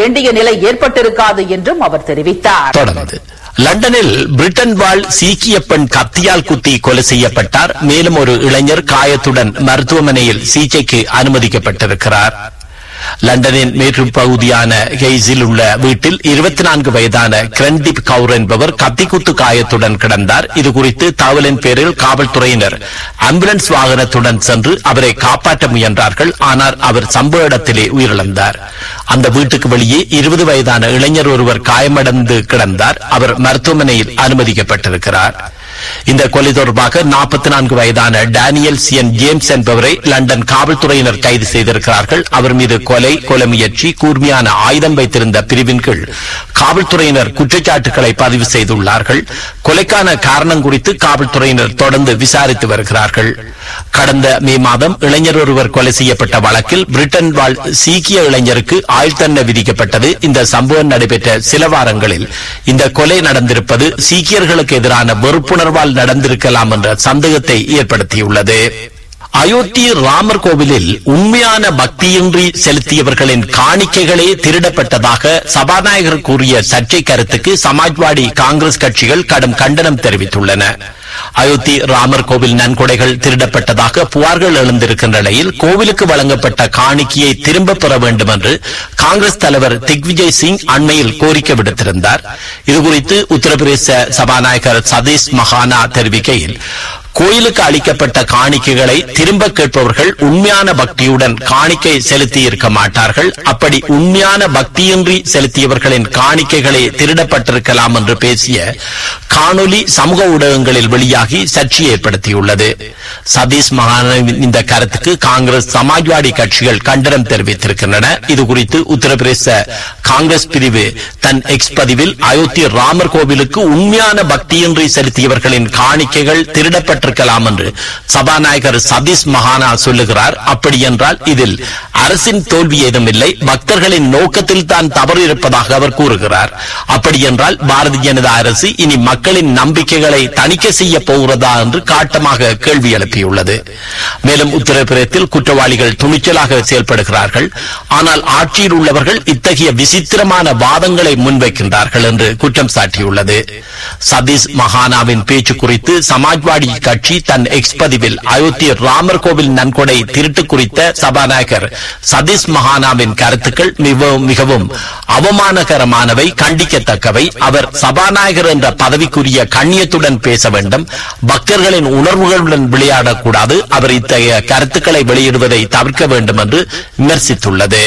வேண்டிய நிலை ஏற்பட்டிருக்காது என்றும் அவர் தெரிவித்தார் தொடர்ந்து லண்டனில் பிரிட்டன் வாழ் சீக்கிய பெண் கத்தியால் குத்தி கொலை செய்யப்பட்டார் மேலும் ஒரு இளைஞர் காயத்துடன் மருத்துவமனையில் சிகிச்சைக்கு அனுமதிக்கப்பட்டிருக்கிறார் லண்டனின் மேற்கு பகுதியான கெய்ஸில் உள்ள வீட்டில் இருபத்தி நான்கு வயதான கிரன்தீப் கவுர் என்பவர் கத்திக்குத்து காயத்துடன் கிடந்தார் இது குறித்து தகவலின் பேரில் காவல்துறையினர் ஆம்புலன்ஸ் வாகனத்துடன் சென்று அவரை காப்பாற்ற முயன்றார்கள் ஆனால் அவர் சம்பவ இடத்திலே உயிரிழந்தார் அந்த வீட்டுக்கு வெளியே இருபது வயதான இளைஞர் ஒருவர் காயமடைந்து கிடந்தார் அவர் மருத்துவமனையில் அனுமதிக்கப்பட்டிருக்கிறார் இந்த கொலை தொடர்பாக நாற்பத்தி நான்கு வயதான டேனியல் சியன் ஜேம்ஸ் என்பவரை லண்டன் காவல்துறையினர் கைது செய்திருக்கிறார்கள் அவர் மீது கொலை கொலை முயற்சி கூர்மையான ஆயுதம் வைத்திருந்த பிரிவின் கீழ் காவல்துறையினர் குற்றச்சாட்டுகளை பதிவு செய்துள்ளார்கள் கொலைக்கான காரணம் குறித்து காவல்துறையினர் தொடர்ந்து விசாரித்து வருகிறார்கள் கடந்த மே மாதம் இளைஞர் ஒருவர் கொலை செய்யப்பட்ட வழக்கில் பிரிட்டன் வாழ் சீக்கிய இளைஞருக்கு ஆயுள் தண்டனை விதிக்கப்பட்டது இந்த சம்பவம் நடைபெற்ற சில வாரங்களில் இந்த கொலை நடந்திருப்பது சீக்கியர்களுக்கு எதிரான வெறுப்புணர்வால் நடந்திருக்கலாம் என்ற சந்தேகத்தை ஏற்படுத்தியுள்ளது அயோத்தி ராமர் கோவிலில் உண்மையான பக்தியின்றி செலுத்தியவர்களின் காணிக்கைகளே திருடப்பட்டதாக சபாநாயகர் கூறிய சர்ச்சை கருத்துக்கு சமாஜ்வாடி காங்கிரஸ் கட்சிகள் கடும் கண்டனம் தெரிவித்துள்ளன அயோத்தி ராமர் கோவில் நன்கொடைகள் திருடப்பட்டதாக புகார்கள் எழுந்திருக்கின்ற நிலையில் கோவிலுக்கு வழங்கப்பட்ட காணிக்கையை திரும்ப பெற வேண்டும் என்று காங்கிரஸ் தலைவர் திக்விஜய் சிங் அண்மையில் கோரிக்கை விடுத்திருந்தார் இதுகுறித்து உத்தரப்பிரதேச சபாநாயகர் சதீஷ் மகானா தெரிவிக்கையில் கோயிலுக்கு அளிக்கப்பட்ட காணிக்கைகளை திரும்ப கேட்பவர்கள் உண்மையான பக்தியுடன் காணிக்கை செலுத்தி இருக்க மாட்டார்கள் அப்படி உண்மையான பக்தியின்றி செலுத்தியவர்களின் காணிக்கைகளை திருடப்பட்டிருக்கலாம் என்று பேசிய காணொலி சமூக ஊடகங்களில் வெளியாகி சர்ச்சை ஏற்படுத்தியுள்ளது சதீஷ் மகானின் இந்த கருத்துக்கு காங்கிரஸ் சமாஜ்வாடி கட்சிகள் கண்டனம் தெரிவித்திருக்கின்றன இதுகுறித்து உத்தரப்பிரதேச காங்கிரஸ் பிரிவு தன் எக்ஸ் பதிவில் அயோத்தி ராமர் கோவிலுக்கு உண்மையான பக்தியின்றி செலுத்தியவர்களின் காணிக்கைகள் திருடப்பட்ட இருக்கலாம் என்று சபாநாயகர் சதீஷ் மகானா சொல்லுகிறார் அப்படி என்றால் இதில் அரசின் தோல்வி ஏதும் இல்லை பக்தர்களின் நோக்கத்தில் தான் தவறு இருப்பதாக அவர் கூறுகிறார் அப்படி என்றால் பாரதிய ஜனதா அரசு இனி மக்களின் நம்பிக்கைகளை தணிக்கை செய்ய போகிறதா என்று காட்டமாக கேள்வி எழுப்பியுள்ளது மேலும் உத்தரப்பிரதேசத்தில் குற்றவாளிகள் துணிச்சலாக செயல்படுகிறார்கள் ஆனால் ஆட்சியில் உள்ளவர்கள் இத்தகைய விசித்திரமான வாதங்களை முன்வைக்கின்றார்கள் என்று குற்றம் சாட்டியுள்ளது சதீஷ் மகானாவின் பேச்சு குறித்து சமாஜ்வாடி கட்சி தன் எக்ஸ் பதிவில் அயோத்தி ராமர் கோவில் நன்கொடை திருட்டு குறித்த சபாநாயகர் சதீஷ் மகானாவின் கருத்துக்கள் மிகவும் மிகவும் அவமானகரமானவை கண்டிக்கத்தக்கவை அவர் சபாநாயகர் என்ற பதவிக்குரிய கண்ணியத்துடன் பேச வேண்டும் பக்தர்களின் உணர்வுகளுடன் விளையாடக்கூடாது அவர் இத்தகைய கருத்துக்களை வெளியிடுவதை தவிர்க்க வேண்டும் என்று விமர்சித்துள்ளது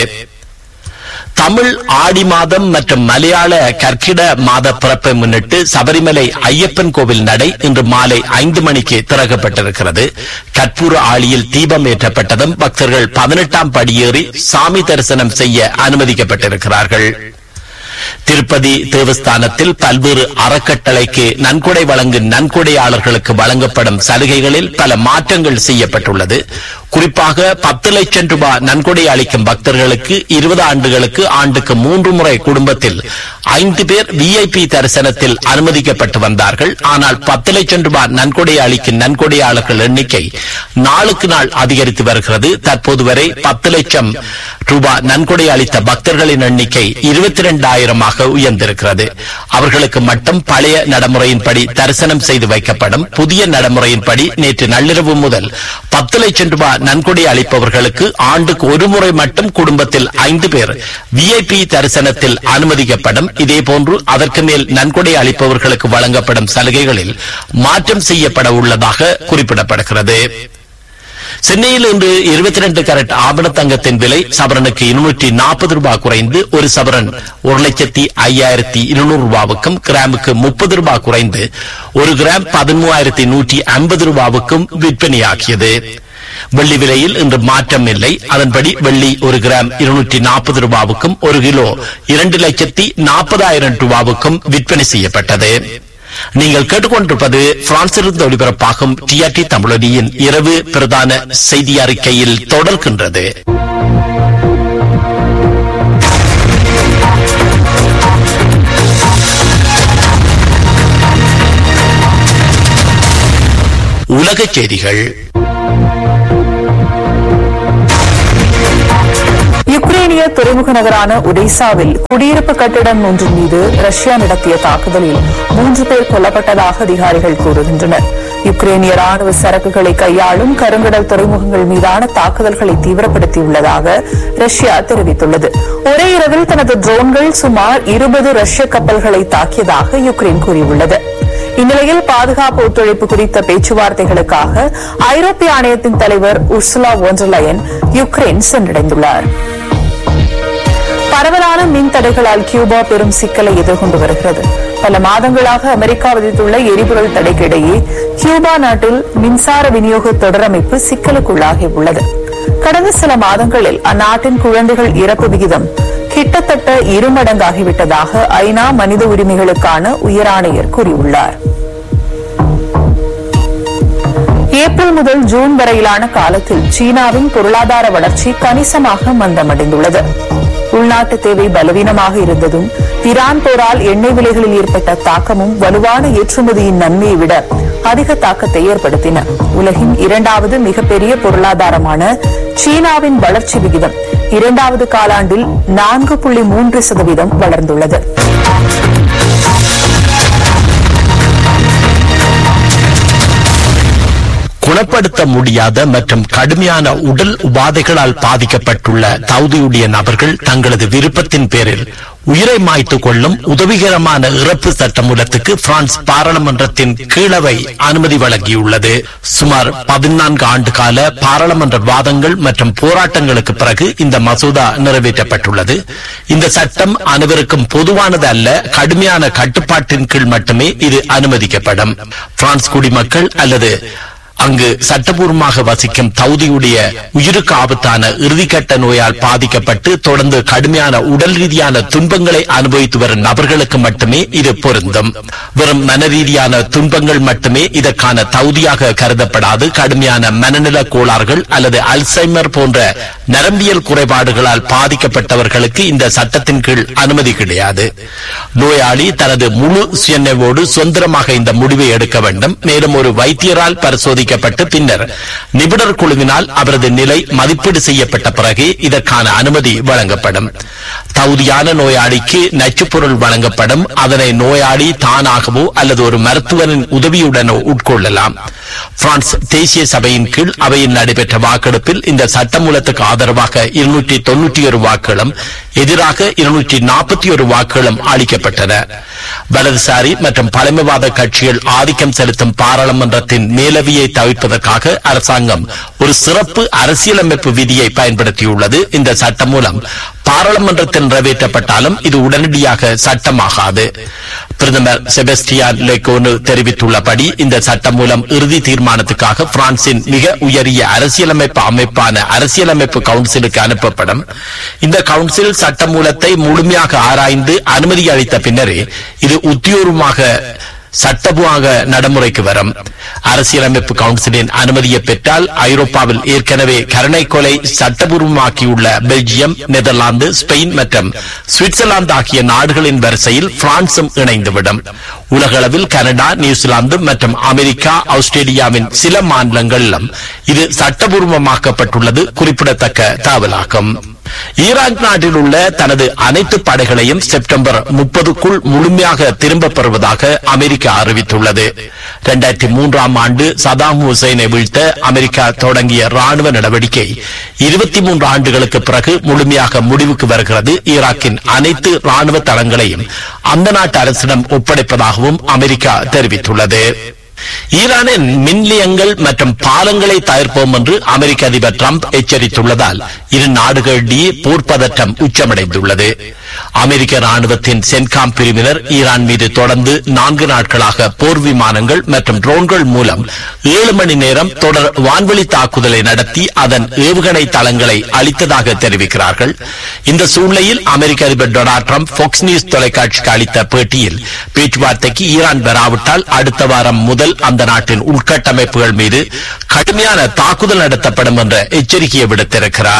தமிழ் ஆடி மாதம் மற்றும் மலையாள கற்கிட மாத பிறப்பை முன்னிட்டு சபரிமலை ஐயப்பன் கோவில் நடை இன்று மாலை ஐந்து மணிக்கு திறக்கப்பட்டிருக்கிறது கற்பூர ஆளியில் தீபம் ஏற்றப்பட்டதும் பக்தர்கள் பதினெட்டாம் படியேறி சாமி தரிசனம் செய்ய அனுமதிக்கப்பட்டிருக்கிறார்கள் திருப்பதி தேவஸ்தானத்தில் பல்வேறு அறக்கட்டளைக்கு நன்கொடை வழங்கும் நன்கொடையாளர்களுக்கு வழங்கப்படும் சலுகைகளில் பல மாற்றங்கள் செய்யப்பட்டுள்ளது குறிப்பாக பத்து லட்சம் ரூபாய் நன்கொடை அளிக்கும் பக்தர்களுக்கு இருபது ஆண்டுகளுக்கு ஆண்டுக்கு மூன்று முறை குடும்பத்தில் ஐந்து பேர் விஐபி தரிசனத்தில் அனுமதிக்கப்பட்டு வந்தார்கள் ஆனால் பத்து லட்சம் ரூபாய் நன்கொடை அளிக்கும் நன்கொடையாளர்கள் எண்ணிக்கை நாளுக்கு நாள் அதிகரித்து வருகிறது தற்போது வரை பத்து லட்சம் ரூபாய் நன்கொடை அளித்த பக்தர்களின் எண்ணிக்கை இருபத்தி இரண்டாயிரமாக உயர்ந்திருக்கிறது அவர்களுக்கு மட்டும் பழைய நடைமுறையின்படி தரிசனம் செய்து வைக்கப்படும் புதிய நடைமுறையின்படி நேற்று நள்ளிரவு முதல் பத்து லட்சம் ரூபாய் நன்கொடை அளிப்பவர்களுக்கு ஆண்டுக்கு ஒரு முறை மட்டும் குடும்பத்தில் ஐந்து பேர் விஐபி தரிசனத்தில் அனுமதிக்கப்படும் இதேபோன்று அதற்கு மேல் நன்கொடை அளிப்பவர்களுக்கு வழங்கப்படும் சலுகைகளில் மாற்றம் செய்யப்பட உள்ளதாக குறிப்பிடப்படுகிறது சென்னையில் இன்று இருபத்தி ரெண்டு கேரட் ஆபண தங்கத்தின் விலை சவரனுக்கு இருநூற்றி நாற்பது ரூபாய் குறைந்து ஒரு சவரன் ஒரு லட்சத்தி ஐயாயிரத்தி இருநூறு ரூபாவுக்கும் கிராமுக்கு முப்பது ரூபாய் குறைந்து ஒரு கிராம் பதிமூவாயிரத்தி நூற்றி ஐம்பது ரூபாவுக்கும் விற்பனையாகியது வெள்ளி விலையில் இன்று மாற்றம் இல்லை அதன்படி வெள்ளி ஒரு கிராம் இருநூற்றி நாற்பது ரூபாவுக்கும் ஒரு கிலோ இரண்டு லட்சத்தி நாற்பதாயிரம் ரூபாவுக்கும் விற்பனை செய்யப்பட்டது நீங்கள் கேட்டுக்கொண்டிருப்பது பிரான்சிலிருந்து ஒளிபரப்பாகும் டிஆர்டி தமிழொலியின் இரவு பிரதான செய்தி அறிக்கையில் தொடர்கின்றது உலகச் செய்திகள் யுக்ரேனிய துறைமுக நகரான ஒடிசாவில் குடியிருப்பு கட்டிடம் ஒன்றின் மீது ரஷ்யா நடத்திய தாக்குதலில் மூன்று பேர் கொல்லப்பட்டதாக அதிகாரிகள் கூறுகின்றனர் யுக்ரேனிய ராணுவ சரக்குகளை கையாளும் கருங்கடல் துறைமுகங்கள் மீதான தாக்குதல்களை தீவிரப்படுத்தியுள்ளதாக ரஷ்யா தெரிவித்துள்ளது ஒரே இரவில் தனது ட்ரோன்கள் சுமார் இருபது ரஷ்ய கப்பல்களை தாக்கியதாக யுக்ரைன் கூறியுள்ளது இந்நிலையில் பாதுகாப்பு ஒத்துழைப்பு குறித்த பேச்சுவார்த்தைகளுக்காக ஐரோப்பிய ஆணையத்தின் தலைவர் உர்சுலா ஒன்றலயன் யுக்ரைன் சென்றடைந்துள்ளார் பரவலான மின் தடைகளால் கியூபா பெரும் சிக்கலை எதிர்கொண்டு வருகிறது பல மாதங்களாக அமெரிக்கா விதித்துள்ள எரிபொருள் தடைக்கிடையே கியூபா நாட்டில் மின்சார விநியோக தொடரமைப்பு சிக்கலுக்குள்ளாகியுள்ளது கடந்த சில மாதங்களில் அந்நாட்டின் குழந்தைகள் இறப்பு விகிதம் கிட்டத்தட்ட இருமடங்காகிவிட்டதாக ஐநா மனித உரிமைகளுக்கான உயராணையர் கூறியுள்ளார் ஏப்ரல் முதல் ஜூன் வரையிலான காலத்தில் சீனாவின் பொருளாதார வளர்ச்சி கணிசமாக மந்தமடைந்துள்ளது உள்நாட்டு தேவை பலவீனமாக இருந்ததும் ஈரான் போரால் எண்ணெய் விலைகளில் ஏற்பட்ட தாக்கமும் வலுவான ஏற்றுமதியின் நன்மையை விட அதிக தாக்கத்தை ஏற்படுத்தின உலகின் இரண்டாவது மிகப்பெரிய பொருளாதாரமான சீனாவின் வளர்ச்சி விகிதம் இரண்டாவது காலாண்டில் நான்கு புள்ளி மூன்று சதவீதம் வளர்ந்துள்ளது குணப்படுத்த முடியாத மற்றும் கடுமையான உடல் உபாதைகளால் பாதிக்கப்பட்டுள்ள தகுதியுடைய நபர்கள் தங்களது விருப்பத்தின் பேரில் உயிரை மாய்த்துக் கொள்ளும் உதவிகரமான இறப்பு சட்டமூலத்துக்கு பிரான்ஸ் பாராளுமன்றத்தின் கீழவை அனுமதி வழங்கியுள்ளது சுமார் பதினான்கு ஆண்டு கால பாராளுமன்ற வாதங்கள் மற்றும் போராட்டங்களுக்கு பிறகு இந்த மசோதா நிறைவேற்றப்பட்டுள்ளது இந்த சட்டம் அனைவருக்கும் பொதுவானது அல்ல கடுமையான கட்டுப்பாட்டின் கீழ் மட்டுமே இது அனுமதிக்கப்படும் பிரான்ஸ் குடிமக்கள் அல்லது அங்கு சட்டபூர்வமாக வசிக்கும் தகுதியுடைய உயிருக்கு ஆபத்தான இறுதிக்கட்ட நோயால் பாதிக்கப்பட்டு தொடர்ந்து கடுமையான உடல் ரீதியான துன்பங்களை அனுபவித்து வரும் நபர்களுக்கு மட்டுமே இது பொருந்தும் வெறும் மன ரீதியான துன்பங்கள் மட்டுமே இதற்கான தகுதியாக கருதப்படாது கடுமையான மனநல கோளாறுகள் அல்லது அல்சைமர் போன்ற நரம்பியல் குறைபாடுகளால் பாதிக்கப்பட்டவர்களுக்கு இந்த சட்டத்தின் கீழ் அனுமதி கிடையாது நோயாளி தனது முழு சுயநினைவோடு சுதந்திரமாக இந்த முடிவை எடுக்க வேண்டும் மேலும் ஒரு வைத்தியரால் பரிசோதி பரிசோதிக்கப்பட்டு பின்னர் நிபுணர் குழுவினால் அவரது நிலை மதிப்பீடு செய்யப்பட்ட பிறகு இதற்கான அனுமதி வழங்கப்படும் தகுதியான நோயாளிக்கு நச்சுப்பொருள் வழங்கப்படும் அதனை நோயாளி தானாகவோ அல்லது ஒரு மருத்துவரின் உதவியுடனோ உட்கொள்ளலாம் பிரான்ஸ் தேசிய சபையின் கீழ் அவையில் நடைபெற்ற வாக்கெடுப்பில் இந்த சட்டமூலத்துக்கு ஆதரவாக இருநூற்றி தொன்னூற்றி ஒரு வாக்குகளும் எதிராக இருநூற்றி நாற்பத்தி ஒரு வாக்குகளும் அளிக்கப்பட்டன வலதுசாரி மற்றும் பழமைவாத கட்சிகள் ஆதிக்கம் செலுத்தும் பாராளுமன்றத்தின் மேலவையை தவிர்ப்பதற்காக அரசாங்கம் ஒரு சிறப்பு அரசியலமைப்பு விதியை பயன்படுத்தியுள்ளது இந்த சட்டம் மூலம் பாராளுமன்றத்தில் நிறைவேற்றப்பட்டாலும் இது உடனடியாக சட்டமாகாது பிரதமர் செபஸ்டியான் லெகோனு தெரிவித்துள்ளபடி இந்த சட்டம் மூலம் இறுதி தீர்மானத்துக்காக பிரான்சின் மிக உயரிய அரசியலமைப்பு அமைப்பான அரசியலமைப்பு கவுன்சிலுக்கு அனுப்பப்படும் இந்த கவுன்சில் சட்ட மூலத்தை முழுமையாக ஆராய்ந்து அனுமதி அளித்த பின்னரே இது உத்தியோகமாக சட்டமாக நடைமுறைக்கு வரும் அரசியலமைப்பு கவுன்சிலின் அனுமதியை பெற்றால் ஐரோப்பாவில் ஏற்கனவே கருணை கொலை சட்டபூர்வமாக்கியுள்ள பெல்ஜியம் நெதர்லாந்து ஸ்பெயின் மற்றும் சுவிட்சர்லாந்து ஆகிய நாடுகளின் வரிசையில் பிரான்சும் இணைந்துவிடும் உலகளவில் கனடா நியூசிலாந்து மற்றும் அமெரிக்கா ஆஸ்திரேலியாவின் சில மாநிலங்களிலும் இது சட்டபூர்வமாக்கப்பட்டுள்ளது குறிப்பிடத்தக்க தகவலாகும் ஈராக் நாட்டில் உள்ள தனது அனைத்து படைகளையும் செப்டம்பர் முப்பதுக்குள் முழுமையாக திரும்பப் பெறுவதாக அமெரிக்கா அறிவித்துள்ளது இரண்டாயிரத்தி மூன்றாம் ஆண்டு சதாம் ஹுசைனை வீழ்த்த அமெரிக்கா தொடங்கிய ராணுவ நடவடிக்கை இருபத்தி மூன்று ஆண்டுகளுக்கு பிறகு முழுமையாக முடிவுக்கு வருகிறது ஈராக்கின் அனைத்து ராணுவ தளங்களையும் அந்த நாட்டு அரசிடம் ஒப்படைப்பதாகவும் அமெரிக்கா தெரிவித்துள்ளது ஈரானின் மின்நிலையங்கள் மற்றும் பாலங்களை தயாரிப்போம் என்று அமெரிக்க அதிபர் டிரம்ப் எச்சரித்துள்ளதால் இரு நாடுகளிடையே போர் பதற்றம் உச்சமடைந்துள்ளது அமெரிக்க ராணுவத்தின் சென்காம் பிரிவினர் ஈரான் மீது தொடர்ந்து நான்கு நாட்களாக போர் விமானங்கள் மற்றும் ட்ரோன்கள் மூலம் ஏழு மணி நேரம் தொடர் வான்வெளி தாக்குதலை நடத்தி அதன் ஏவுகணை தளங்களை அளித்ததாக தெரிவிக்கிறார்கள் இந்த சூழ்நிலையில் அமெரிக்க அதிபர் டொனால்ட் ட்ரம்ப் பாக்ஸ் நியூஸ் தொலைக்காட்சிக்கு அளித்த பேட்டியில் பேச்சுவார்த்தைக்கு ஈரான் வராவிட்டால் அடுத்த வாரம் முதல் அந்த நாட்டின் உள்கட்டமைப்புகள் மீது கடுமையான தாக்குதல் நடத்தப்படும் என்ற எச்சரிக்கையை விடுத்திருக்கிறார்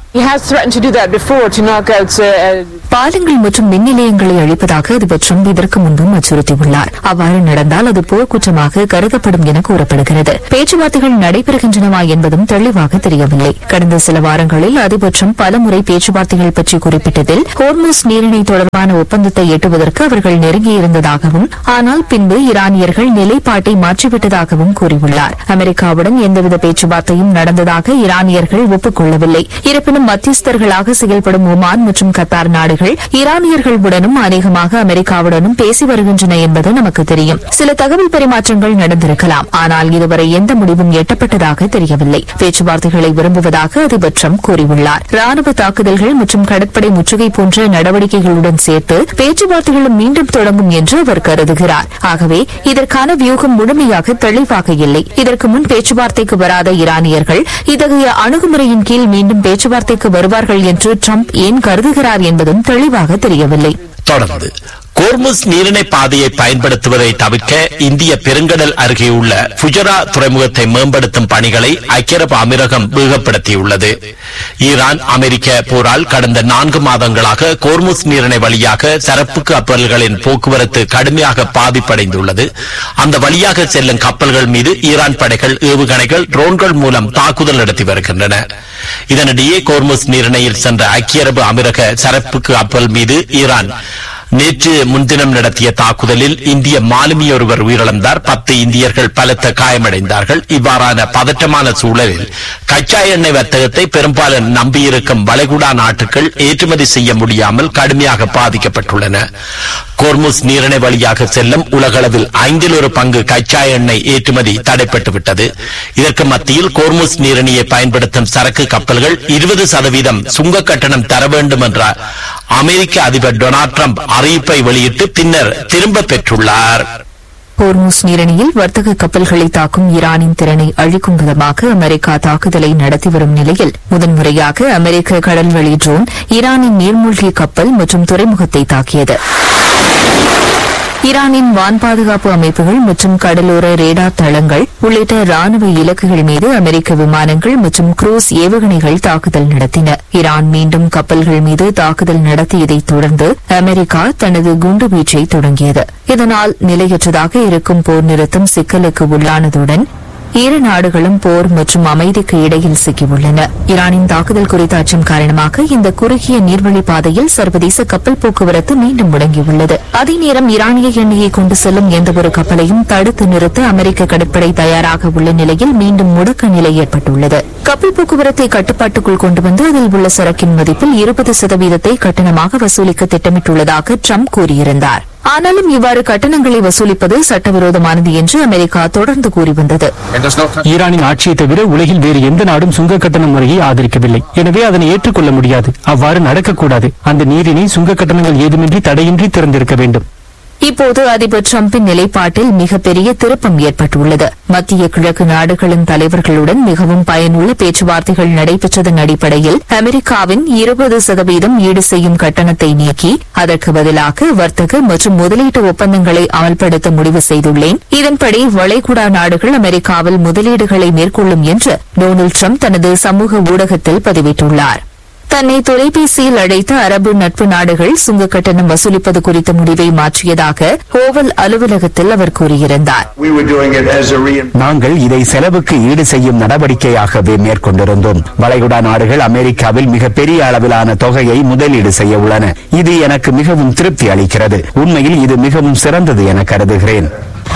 He has threatened to do that before to knock out. Uh, பாலங்கள் மற்றும் மின் நிலையங்களை அழிப்பதாக அதிபர் ட்ரம்ப் இதற்கு முன்பும் அச்சுறுத்தியுள்ளார் அவ்வாறு நடந்தால் அது போர்க்குற்றமாக கருதப்படும் என கூறப்படுகிறது பேச்சுவார்த்தைகள் நடைபெறுகின்றனவா என்பதும் தெளிவாக தெரியவில்லை கடந்த சில வாரங்களில் அதிபர் ட்ரம்ப் பலமுறை பேச்சுவார்த்தைகள் பற்றி குறிப்பிட்டதில் ஹோர்மஸ் நீரிணை தொடர்பான ஒப்பந்தத்தை எட்டுவதற்கு அவர்கள் நெருங்கியிருந்ததாகவும் ஆனால் பின்பு ஈரானியர்கள் நிலைப்பாட்டை மாற்றிவிட்டதாகவும் கூறியுள்ளார் அமெரிக்காவுடன் எந்தவித பேச்சுவார்த்தையும் நடந்ததாக ஈரானியர்கள் ஒப்புக்கொள்ளவில்லை இருப்பினும் மத்தியஸ்தர்களாக செயல்படும் ஒமான் மற்றும் கத்தார் நாடுகள் ஈரானியர்களுடனும் அநேகமாக அமெரிக்காவுடனும் பேசி வருகின்றன என்பது நமக்கு தெரியும் சில தகவல் பரிமாற்றங்கள் நடந்திருக்கலாம் ஆனால் இதுவரை எந்த முடிவும் எட்டப்பட்டதாக தெரியவில்லை பேச்சுவார்த்தைகளை விரும்புவதாக அதிபர் ட்ரம்ப் கூறியுள்ளார் ராணுவ தாக்குதல்கள் மற்றும் கடற்படை முற்றுகை போன்ற நடவடிக்கைகளுடன் சேர்த்து பேச்சுவார்த்தைகளும் மீண்டும் தொடங்கும் என்று அவர் கருதுகிறார் ஆகவே இதற்கான வியூகம் முழுமையாக தெளிவாக இல்லை இதற்கு முன் பேச்சுவார்த்தைக்கு வராத ஈரானியர்கள் இத்தகைய அணுகுமுறையின் கீழ் மீண்டும் பேச்சுவார்த்தைக்கு வருவார்கள் என்று ட்ரம்ப் ஏன் கருதுகிறார் என்பதும் தெளிவாக தெரியவில்லை தொடர்ந்து கோர்முஸ் நீரிணை பாதையை பயன்படுத்துவதை தவிர்க்க இந்திய பெருங்கடல் அருகே உள்ள புஜரா துறைமுகத்தை மேம்படுத்தும் பணிகளை ஐக்கிய அரபு அமீரகம் வேகப்படுத்தியுள்ளது ஈரான் அமெரிக்க போரால் கடந்த நான்கு மாதங்களாக கோர்முஸ் நீரிணை வழியாக சரப்பு கப்பல்களின் போக்குவரத்து கடுமையாக பாதிப்படைந்துள்ளது அந்த வழியாக செல்லும் கப்பல்கள் மீது ஈரான் படைகள் ஏவுகணைகள் ட்ரோன்கள் மூலம் தாக்குதல் நடத்தி வருகின்றன இதனிடையே கோர்முஸ் நீரிணையில் சென்ற ஐக்கிய அரபு அமீரக சரப்பு கப்பல் மீது ஈரான் நேற்று முன்தினம் நடத்திய தாக்குதலில் இந்திய மாலுமி ஒருவர் உயிரிழந்தார் பத்து இந்தியர்கள் பலத்த காயமடைந்தார்கள் இவ்வாறான பதற்றமான சூழலில் கச்சா எண்ணெய் வர்த்தகத்தை பெரும்பாலும் நம்பியிருக்கும் வளைகுடா நாட்டுகள் ஏற்றுமதி செய்ய முடியாமல் கடுமையாக பாதிக்கப்பட்டுள்ளன கோர்முஸ் நீரிணை வழியாக செல்லும் உலகளவில் ஐந்தில் ஒரு பங்கு கச்சா எண்ணெய் ஏற்றுமதி தடைப்பட்டு விட்டது இதற்கு மத்தியில் கோர்முஸ் நீரிணையை பயன்படுத்தும் சரக்கு கப்பல்கள் இருபது சதவீதம் சுங்க கட்டணம் தர வேண்டும் என்ற அமெரிக்க அதிபர் டொனால்ட் ட்ரம்ப் அறிவிப்பை வெளியிட்டு பின்னர் திரும்ப பெற்றுள்ளார் ஹோர்முஸ் நீரிணையில் வர்த்தக கப்பல்களை தாக்கும் ஈரானின் திறனை அழிக்கும் விதமாக அமெரிக்கா தாக்குதலை நடத்தி வரும் நிலையில் முதன்முறையாக அமெரிக்க கடல்வழி ட்ரோன் ஈரானின் நீர்மூழ்கி கப்பல் மற்றும் துறைமுகத்தை தாக்கியது ஈரானின் வான் பாதுகாப்பு அமைப்புகள் மற்றும் கடலோர ரேடார் தளங்கள் உள்ளிட்ட ராணுவ இலக்குகள் மீது அமெரிக்க விமானங்கள் மற்றும் குரூஸ் ஏவுகணைகள் தாக்குதல் நடத்தின ஈரான் மீண்டும் கப்பல்கள் மீது தாக்குதல் நடத்தியதைத் தொடர்ந்து அமெரிக்கா தனது குண்டுவீச்சை தொடங்கியது இதனால் நிலையற்றதாக இருக்கும் போர் நிறுத்தம் சிக்கலுக்கு உள்ளானதுடன் இரு நாடுகளும் போர் மற்றும் அமைதிக்கு இடையில் சிக்கியுள்ளன ஈரானின் தாக்குதல் குறித்த அச்சம் காரணமாக இந்த குறுகிய நீர்வழி பாதையில் சர்வதேச கப்பல் போக்குவரத்து மீண்டும் முடங்கியுள்ளது அதே நேரம் ஈரானிய எண்ணெயை கொண்டு செல்லும் எந்தவொரு கப்பலையும் தடுத்து நிறுத்த அமெரிக்க கடற்படை தயாராக உள்ள நிலையில் மீண்டும் முடக்க நிலை ஏற்பட்டுள்ளது கப்பல் போக்குவரத்தை கட்டுப்பாட்டுக்குள் கொண்டு வந்து அதில் உள்ள சரக்கின் மதிப்பில் இருபது சதவீதத்தை கட்டணமாக வசூலிக்க திட்டமிட்டுள்ளதாக ட்ரம்ப் கூறியிருந்தார் ஆனாலும் இவ்வாறு கட்டணங்களை வசூலிப்பது சட்டவிரோதமானது என்று அமெரிக்கா தொடர்ந்து கூறி வந்தது ஈரானின் ஆட்சியை தவிர உலகில் வேறு எந்த நாடும் சுங்க கட்டண முறையை ஆதரிக்கவில்லை எனவே அதனை ஏற்றுக்கொள்ள முடியாது அவ்வாறு நடக்கக்கூடாது அந்த நீரினை சுங்க கட்டணங்கள் ஏதுமின்றி தடையின்றி திறந்திருக்க வேண்டும் இப்போது அதிபர் டிரம்பின் நிலைப்பாட்டில் மிகப்பெரிய திருப்பம் ஏற்பட்டுள்ளது மத்திய கிழக்கு நாடுகளின் தலைவர்களுடன் மிகவும் பயனுள்ள பேச்சுவார்த்தைகள் நடைபெற்றதன் அடிப்படையில் அமெரிக்காவின் இருபது சதவீதம் ஈடு செய்யும் கட்டணத்தை நீக்கி அதற்கு பதிலாக வர்த்தக மற்றும் முதலீட்டு ஒப்பந்தங்களை அமல்படுத்த முடிவு செய்துள்ளேன் இதன்படி வளைகுடா நாடுகள் அமெரிக்காவில் முதலீடுகளை மேற்கொள்ளும் என்று டொனால்டு ட்ரம்ப் தனது சமூக ஊடகத்தில் பதிவிட்டுள்ளார் தன்னை தொலைபேசியில் அழைத்த அரபு நட்பு நாடுகள் சுங்க கட்டணம் வசூலிப்பது குறித்த முடிவை மாற்றியதாக ஓவல் அலுவலகத்தில் அவர் கூறியிருந்தார் We were doing it as a rein- நாங்கள் இதை செலவுக்கு ஈடு செய்யும் நடவடிக்கையாகவே மேற்கொண்டிருந்தோம் வளைகுடா நாடுகள் அமெரிக்காவில் மிக பெரிய அளவிலான தொகையை முதலீடு செய்ய உள்ளன இது எனக்கு மிகவும் திருப்தி அளிக்கிறது உண்மையில் இது மிகவும் சிறந்தது என கருதுகிறேன்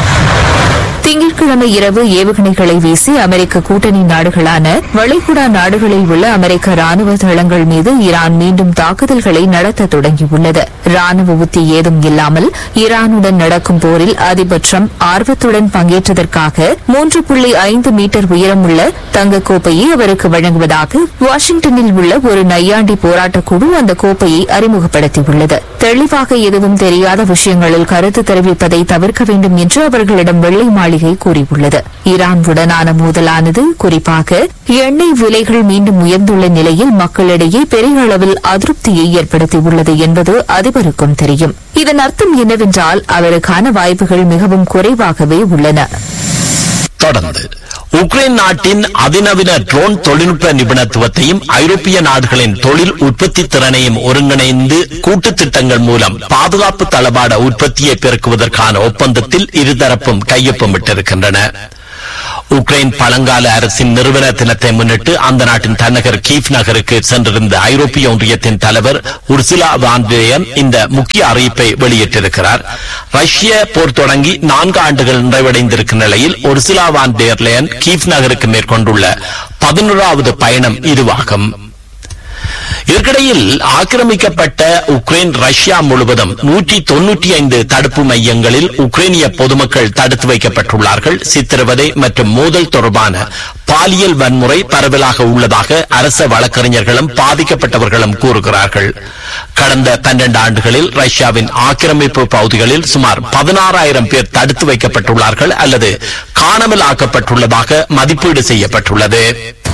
திங்கட்கிழமை இரவு ஏவுகணைகளை வீசி அமெரிக்க கூட்டணி நாடுகளான வளைகுடா நாடுகளில் உள்ள அமெரிக்க ராணுவ தளங்கள் மீது ஈரான் மீண்டும் தாக்குதல்களை நடத்த தொடங்கியுள்ளது ராணுவ உத்தி ஏதும் இல்லாமல் ஈரானுடன் நடக்கும் போரில் அதிபர் ட்ரம்ப் ஆர்வத்துடன் பங்கேற்றதற்காக மூன்று புள்ளி ஐந்து மீட்டர் உயரமுள்ள தங்கக் கோப்பையை அவருக்கு வழங்குவதாக வாஷிங்டனில் உள்ள ஒரு நையாண்டி போராட்டக் குழு அந்த கோப்பையை அறிமுகப்படுத்தியுள்ளது தெளிவாக எதுவும் தெரியாத விஷயங்களில் கருத்து தெரிவிப்பதை தவிர்க்க வேண்டும் என்று அவர்களிடம் வெள்ளை மாளிகை கூறியுள்ளது ஈரானுடனான மோதலானது குறிப்பாக எண்ணெய் விலைகள் மீண்டும் உயர்ந்துள்ள நிலையில் மக்களிடையே பெரிய அளவில் அதிருப்தியை ஏற்படுத்தியுள்ளது என்பது அதிபருக்கும் தெரியும் இதன் அர்த்தம் என்னவென்றால் அவருக்கான வாய்ப்புகள் மிகவும் குறைவாகவே உள்ளன தொடர்ந்து உக்ரைன் நாட்டின் அதிநவீன ட்ரோன் தொழில்நுட்ப நிபுணத்துவத்தையும் ஐரோப்பிய நாடுகளின் தொழில் உற்பத்தி திறனையும் ஒருங்கிணைந்து கூட்டு திட்டங்கள் மூலம் பாதுகாப்பு தளபாட உற்பத்தியை பெருக்குவதற்கான ஒப்பந்தத்தில் இருதரப்பும் கையொப்பமிட்டிருக்கின்றன உக்ரைன் பழங்கால அரசின் நிறுவன தினத்தை முன்னிட்டு அந்த நாட்டின் தலைநகர் கீவ் நகருக்கு சென்றிருந்த ஐரோப்பிய ஒன்றியத்தின் தலைவர் உர்சுலா வாண்டேயன் இந்த முக்கிய அறிவிப்பை வெளியிட்டிருக்கிறார் ரஷ்ய போர் தொடங்கி நான்கு ஆண்டுகள் நிறைவடைந்திருக்கும் நிலையில் உர்சுலா வான் டேர்லேயன் கீவ் நகருக்கு மேற்கொண்டுள்ள பதினோராவது பயணம் இதுவாகும் இதற்கிடையில் ஆக்கிரமிக்கப்பட்ட உக்ரைன் ரஷ்யா முழுவதும் நூற்றி தொன்னூற்றி ஐந்து தடுப்பு மையங்களில் உக்ரைனிய பொதுமக்கள் தடுத்து வைக்கப்பட்டுள்ளார்கள் சித்திரவதை மற்றும் மோதல் தொடர்பான பாலியல் வன்முறை பரவலாக உள்ளதாக அரச வழக்கறிஞர்களும் பாதிக்கப்பட்டவர்களும் கூறுகிறார்கள் கடந்த பன்னெண்டு ஆண்டுகளில் ரஷ்யாவின் ஆக்கிரமிப்பு பகுதிகளில் சுமார் பதினாறாயிரம் பேர் தடுத்து வைக்கப்பட்டுள்ளார்கள் அல்லது காணாமல் ஆக்கப்பட்டுள்ளதாக மதிப்பீடு செய்யப்பட்டுள்ளது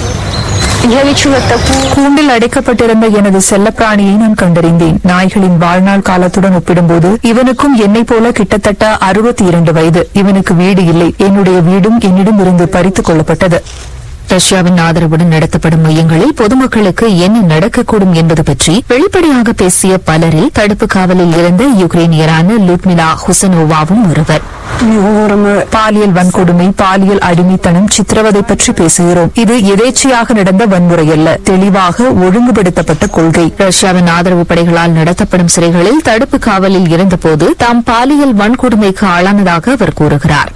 கூண்டில் அடைக்கப்பட்டிருந்த எனது செல்லப்பிராணியை நான் கண்டறிந்தேன் நாய்களின் வாழ்நாள் காலத்துடன் ஒப்பிடும்போது இவனுக்கும் என்னைப் போல கிட்டத்தட்ட அறுபத்தி இரண்டு வயது இவனுக்கு வீடு இல்லை என்னுடைய வீடும் என்னிடம் இருந்து பறித்துக் கொள்ளப்பட்டது ரஷ்யாவின் ஆதரவுடன் நடத்தப்படும் மையங்களில் பொதுமக்களுக்கு என்ன நடக்கக்கூடும் என்பது பற்றி வெளிப்படையாக பேசிய பலரில் தடுப்பு காவலில் இருந்த யுக்ரைனியரான லுட்மிலா ஹுசனோவாவும் ஒருவர் பாலியல் வன்கொடுமை பாலியல் அடிமைத்தனம் சித்திரவதை பற்றி பேசுகிறோம் இது எதேச்சையாக நடந்த வன்முறை அல்ல தெளிவாக ஒழுங்குபடுத்தப்பட்ட கொள்கை ரஷ்யாவின் ஆதரவு படைகளால் நடத்தப்படும் சிறைகளில் தடுப்பு காவலில் இருந்தபோது தாம் பாலியல் வன்கொடுமைக்கு ஆளானதாக அவர் கூறுகிறார்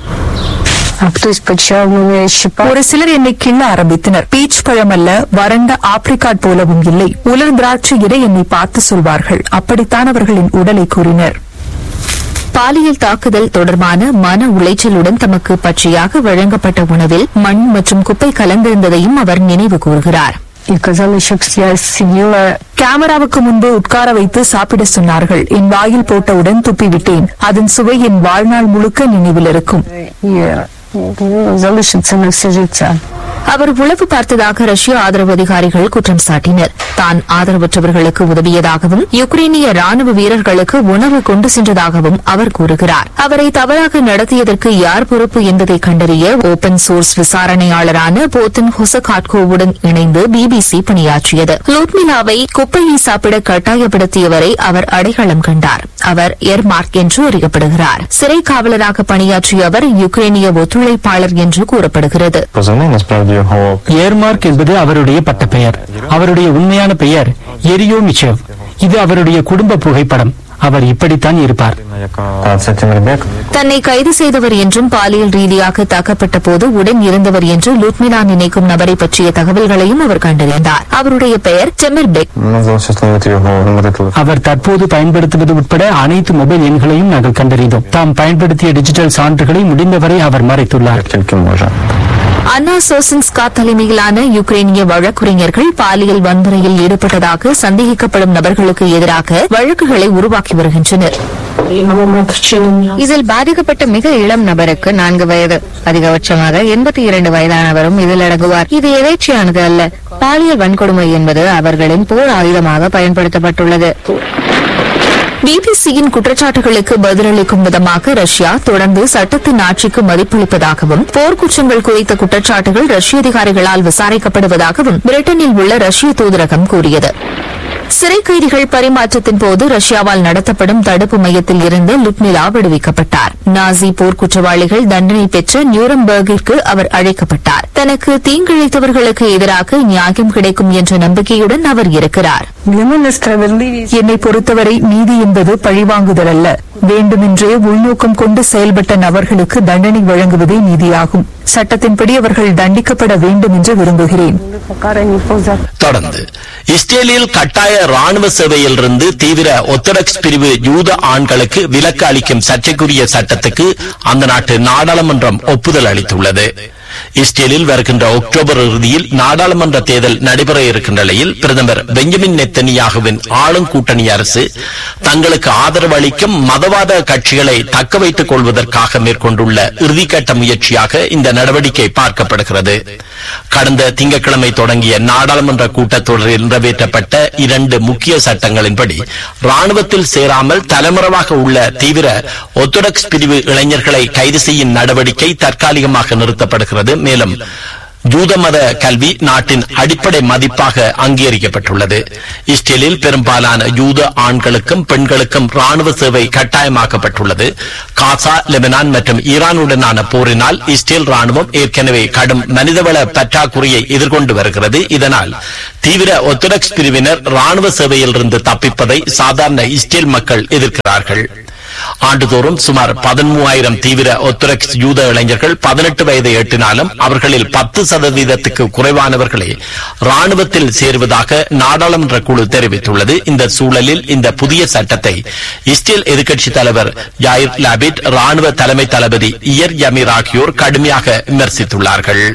ஒரு சிலர் என்னை கிள்ள ஆரம்பித்தனர் பீச் பழம் அல்ல வறண்ட ஆப்ரிக்காட் போலவும் இல்லை உலர் திராட்சை இட என்னை பார்த்து சொல்வார்கள் அப்படித்தான் அவர்களின் உடலை கூறினர் பாலியல் தாக்குதல் தொடர்பான மன உளைச்சலுடன் தமக்கு பச்சையாக வழங்கப்பட்ட உணவில் மண் மற்றும் குப்பை கலந்திருந்ததையும் அவர் நினைவு கூறுகிறார் கேமராவுக்கு முன்பு உட்கார வைத்து சாப்பிட சொன்னார்கள் என் வாயில் போட்டவுடன் துப்பிவிட்டேன் அதன் சுவை என் வாழ்நாள் முழுக்க நினைவில் இருக்கும் அவர் உளவு பார்த்ததாக ரஷ்ய ஆதரவு அதிகாரிகள் குற்றம் சாட்டினர் தான் ஆதரவற்றவர்களுக்கு உதவியதாகவும் யுக்ரைனிய ராணுவ வீரர்களுக்கு உணவு கொண்டு சென்றதாகவும் அவர் கூறுகிறார் அவரை தவறாக நடத்தியதற்கு யார் பொறுப்பு என்பதை கண்டறிய ஓபன் சோர்ஸ் விசாரணையாளரான போத்தன் ஹொசகாட்கோவுடன் இணைந்து பிபிசி பணியாற்றியது லூட்மிலாவை குப்பையை சாப்பிட கட்டாயப்படுத்தியவரை அவர் அடையாளம் கண்டார் அவர் எர்மார்க் என்று அறியப்படுகிறார் சிறை காவலராக பணியாற்றிய அவர் யுக்ரைனிய ஒத்துழைப்பாளர் என்று கூறப்படுகிறது ஏர்மார்க் என்பது அவருடைய பட்டப்பெயர் அவருடைய உண்மையான பெயர் எரியோ மிச்சேவ் இது அவருடைய குடும்ப புகைப்படம் அவர் இப்படித்தான் இருப்பார் தன்னை கைது செய்தவர் என்றும் பாலியல் ரீதியாக தாக்கப்பட்ட போது உடன் இருந்தவர் என்று லுட்மிலா நினைக்கும் நபரை பற்றிய தகவல்களையும் அவர் கண்டறிந்தார் அவருடைய பெயர் டெமிர்பெக் அவர் தற்போது பயன்படுத்துவது உட்பட அனைத்து மொபைல் எண்களையும் நாங்கள் கண்டறிந்தோம் தாம் பயன்படுத்திய டிஜிட்டல் சான்றுகளை முடிந்தவரை அவர் மறைத்துள்ளார் அன்னா சோசின்ஸ்கா தலைமையிலான யுக்ரைனிய வழக்குரைஞர்கள் பாலியல் வன்முறையில் ஈடுபட்டதாக சந்தேகிக்கப்படும் நபர்களுக்கு எதிராக வழக்குகளை உருவாக்கி வருகின்றனர் இதில் பாதிக்கப்பட்ட மிக இளம் நபருக்கு நான்கு வயது அதிகபட்சமாக எண்பத்தி இரண்டு வயதானவரும் இதில் அடங்குவார் இது எதேச்சையானது அல்ல பாலியல் வன்கொடுமை என்பது அவர்களின் போர் ஆயுதமாக பயன்படுத்தப்பட்டுள்ளது பிபிசியின் குற்றச்சாட்டுகளுக்கு பதிலளிக்கும் விதமாக ரஷ்யா தொடர்ந்து சட்டத்தின் ஆட்சிக்கு மதிப்பளிப்பதாகவும் போர்க்குற்றங்கள் குறித்த குற்றச்சாட்டுகள் ரஷ்ய அதிகாரிகளால் விசாரிக்கப்படுவதாகவும் பிரிட்டனில் உள்ள ரஷ்ய தூதரகம் கூறியது சிறை கைதிகள் பரிமாற்றத்தின் போது ரஷ்யாவால் நடத்தப்படும் தடுப்பு மையத்தில் இருந்து லுட்மிலா விடுவிக்கப்பட்டார் நாசி போர்க்குற்றவாளிகள் தண்டனை பெற்ற நியூரம்பர்கிற்கு அவர் அழைக்கப்பட்டார் தனக்கு தீங்கிழைத்தவர்களுக்கு எதிராக நியாயம் கிடைக்கும் என்ற நம்பிக்கையுடன் அவர் இருக்கிறார் என்னை பொறுத்தவரை நீதி என்பது பழிவாங்குதல் அல்ல வேண்டுமென்றே உள்நோக்கம் கொண்டு செயல்பட்ட நபர்களுக்கு தண்டனை வழங்குவதே நீதியாகும் சட்டத்தின்படி அவர்கள் தண்டிக்கப்பட வேண்டும் என்று விரும்புகிறேன் தொடர்ந்து இஸ்ரேலில் கட்டாய ராணுவ சேவையிலிருந்து தீவிர ஒத்தடக்ஸ் பிரிவு யூத ஆண்களுக்கு விலக்கு அளிக்கும் சர்ச்சைக்குரிய சட்டத்துக்கு அந்த நாட்டு நாடாளுமன்றம் ஒப்புதல் அளித்துள்ளது இஸ்ரேலில் வருகின்ற அக்டோபர் இறுதியில் நாடாளுமன்ற தேர்தல் நடைபெற இருக்கின்ற நிலையில் பிரதமர் பெஞ்சமின் நெத்தனியாகுவின் ஆளும் கூட்டணி அரசு தங்களுக்கு ஆதரவு அளிக்கும் மதவாத கட்சிகளை தக்க வைத்துக் கொள்வதற்காக மேற்கொண்டுள்ள இறுதிக்கட்ட முயற்சியாக இந்த நடவடிக்கை பார்க்கப்படுகிறது கடந்த திங்கட்கிழமை தொடங்கிய நாடாளுமன்ற கூட்டத்தொடரில் நிறைவேற்றப்பட்ட இரண்டு முக்கிய சட்டங்களின்படி ராணுவத்தில் சேராமல் தலைமறைவாக உள்ள தீவிர ஒர்த்தடாக்ஸ் பிரிவு இளைஞர்களை கைது செய்யும் நடவடிக்கை தற்காலிகமாக நிறுத்தப்படுகிறது மேலும் ஜூத மத கல்வி நாட்டின் அடிப்படை மதிப்பாக அங்கீகரிக்கப்பட்டுள்ளது இஸ்ரேலில் பெரும்பாலான யூத ஆண்களுக்கும் பெண்களுக்கும் ராணுவ சேவை கட்டாயமாக்கப்பட்டுள்ளது காசா லெபனான் மற்றும் ஈரானுடனான போரினால் இஸ்ரேல் ராணுவம் ஏற்கனவே கடும் மனிதவள பற்றாக்குறையை எதிர்கொண்டு வருகிறது இதனால் தீவிர ஒர்த்தடாக்ஸ் பிரிவினர் ராணுவ சேவையிலிருந்து தப்பிப்பதை சாதாரண இஸ்ரேல் மக்கள் எதிர்க்கிறார்கள் ஆண்டுதோறும் சுமார் பதிமூவாயிரம் தீவிர ஒத்துரக்ஸ் யூத இளைஞர்கள் பதினெட்டு வயதை எட்டினாலும் அவர்களில் பத்து சதவீதத்துக்கு குறைவானவர்களே ராணுவத்தில் சேருவதாக நாடாளுமன்ற குழு தெரிவித்துள்ளது இந்த சூழலில் இந்த புதிய சட்டத்தை இஸ்ரேல் எதிர்க்கட்சித் தலைவர் யாயிர் லாபிட் ராணுவ தலைமை தளபதி இயர் யமீர் ஆகியோர் கடுமையாக விமர்சித்துள்ளார்கள்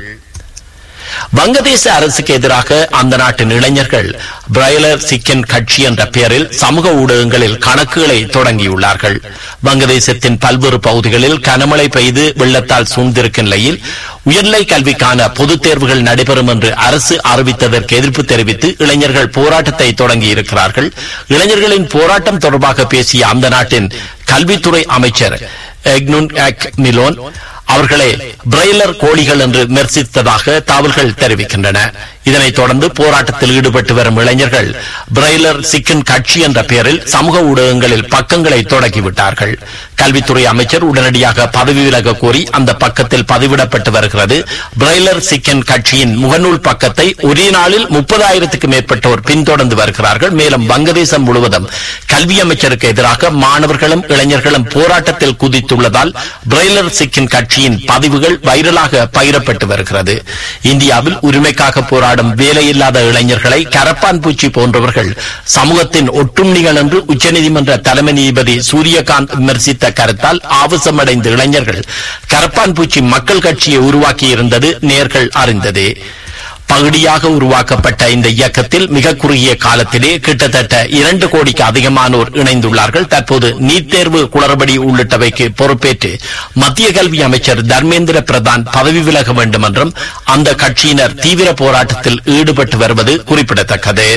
வங்கதேச அரசுக்கு எதிராக அந்த நாட்டின் இளைஞர்கள் பிரைலர் சிக்கன் கட்சி என்ற பெயரில் சமூக ஊடகங்களில் கணக்குகளை தொடங்கியுள்ளார்கள் வங்கதேசத்தின் பல்வேறு பகுதிகளில் கனமழை பெய்து வெள்ளத்தால் சூழ்ந்திருக்கும் நிலையில் உயர்நிலை கல்விக்கான பொதுத் தேர்வுகள் நடைபெறும் என்று அரசு அறிவித்ததற்கு எதிர்ப்பு தெரிவித்து இளைஞர்கள் போராட்டத்தை தொடங்கியிருக்கிறார்கள் இளைஞர்களின் போராட்டம் தொடர்பாக பேசிய அந்த நாட்டின் கல்வித்துறை அமைச்சர் எக்னுன் ஆக் மிலோன் அவர்களை பிரெய்லர் கோழிகள் என்று விமர்சித்ததாக தகவல்கள் தெரிவிக்கின்றன இதனைத் தொடர்ந்து போராட்டத்தில் ஈடுபட்டு வரும் இளைஞர்கள் பிரெய்லர் சிக்கன் கட்சி என்ற பெயரில் சமூக ஊடகங்களில் பக்கங்களை தொடங்கிவிட்டார்கள் கல்வித்துறை அமைச்சர் உடனடியாக பதவி விலக கோரி அந்த பக்கத்தில் பதிவிடப்பட்டு வருகிறது பிரெய்லர் சிக்கன் கட்சியின் முகநூல் பக்கத்தை ஒரே நாளில் முப்பதாயிரத்துக்கு மேற்பட்டோர் பின்தொடர்ந்து வருகிறார்கள் மேலும் வங்கதேசம் முழுவதும் கல்வி அமைச்சருக்கு எதிராக மாணவர்களும் இளைஞர்களும் போராட்டத்தில் குதித்துள்ளதால் பிரெய்லர் சிக்கின் கட்சியின் பதிவுகள் வைரலாக பகிரப்பட்டு வருகிறது இந்தியாவில் உரிமைக்காக போராடும் வேலையில்லாத இளைஞர்களை கரப்பான் பூச்சி போன்றவர்கள் சமூகத்தின் ஒட்டுண்ணிகள் என்று உச்சநீதிமன்ற தலைமை நீதிபதி சூரியகாந்த் விமர்சித்த கருத்தால் ஆவசமடைந்த இளைஞர்கள் கரப்பான் பூச்சி மக்கள் கட்சியை உருவாக்கியிருந்தது நேர்கள் அறிந்ததே பகுதியாக உருவாக்கப்பட்ட இந்த இயக்கத்தில் மிக குறுகிய காலத்திலே கிட்டத்தட்ட இரண்டு கோடிக்கு அதிகமானோர் இணைந்துள்ளார்கள் தற்போது நீட் தேர்வு குளறுபடி உள்ளிட்டவைக்கு பொறுப்பேற்று மத்திய கல்வி அமைச்சர் தர்மேந்திர பிரதான் பதவி விலக வேண்டும் என்றும் அந்த கட்சியினர் தீவிர போராட்டத்தில் ஈடுபட்டு வருவது குறிப்பிடத்தக்கது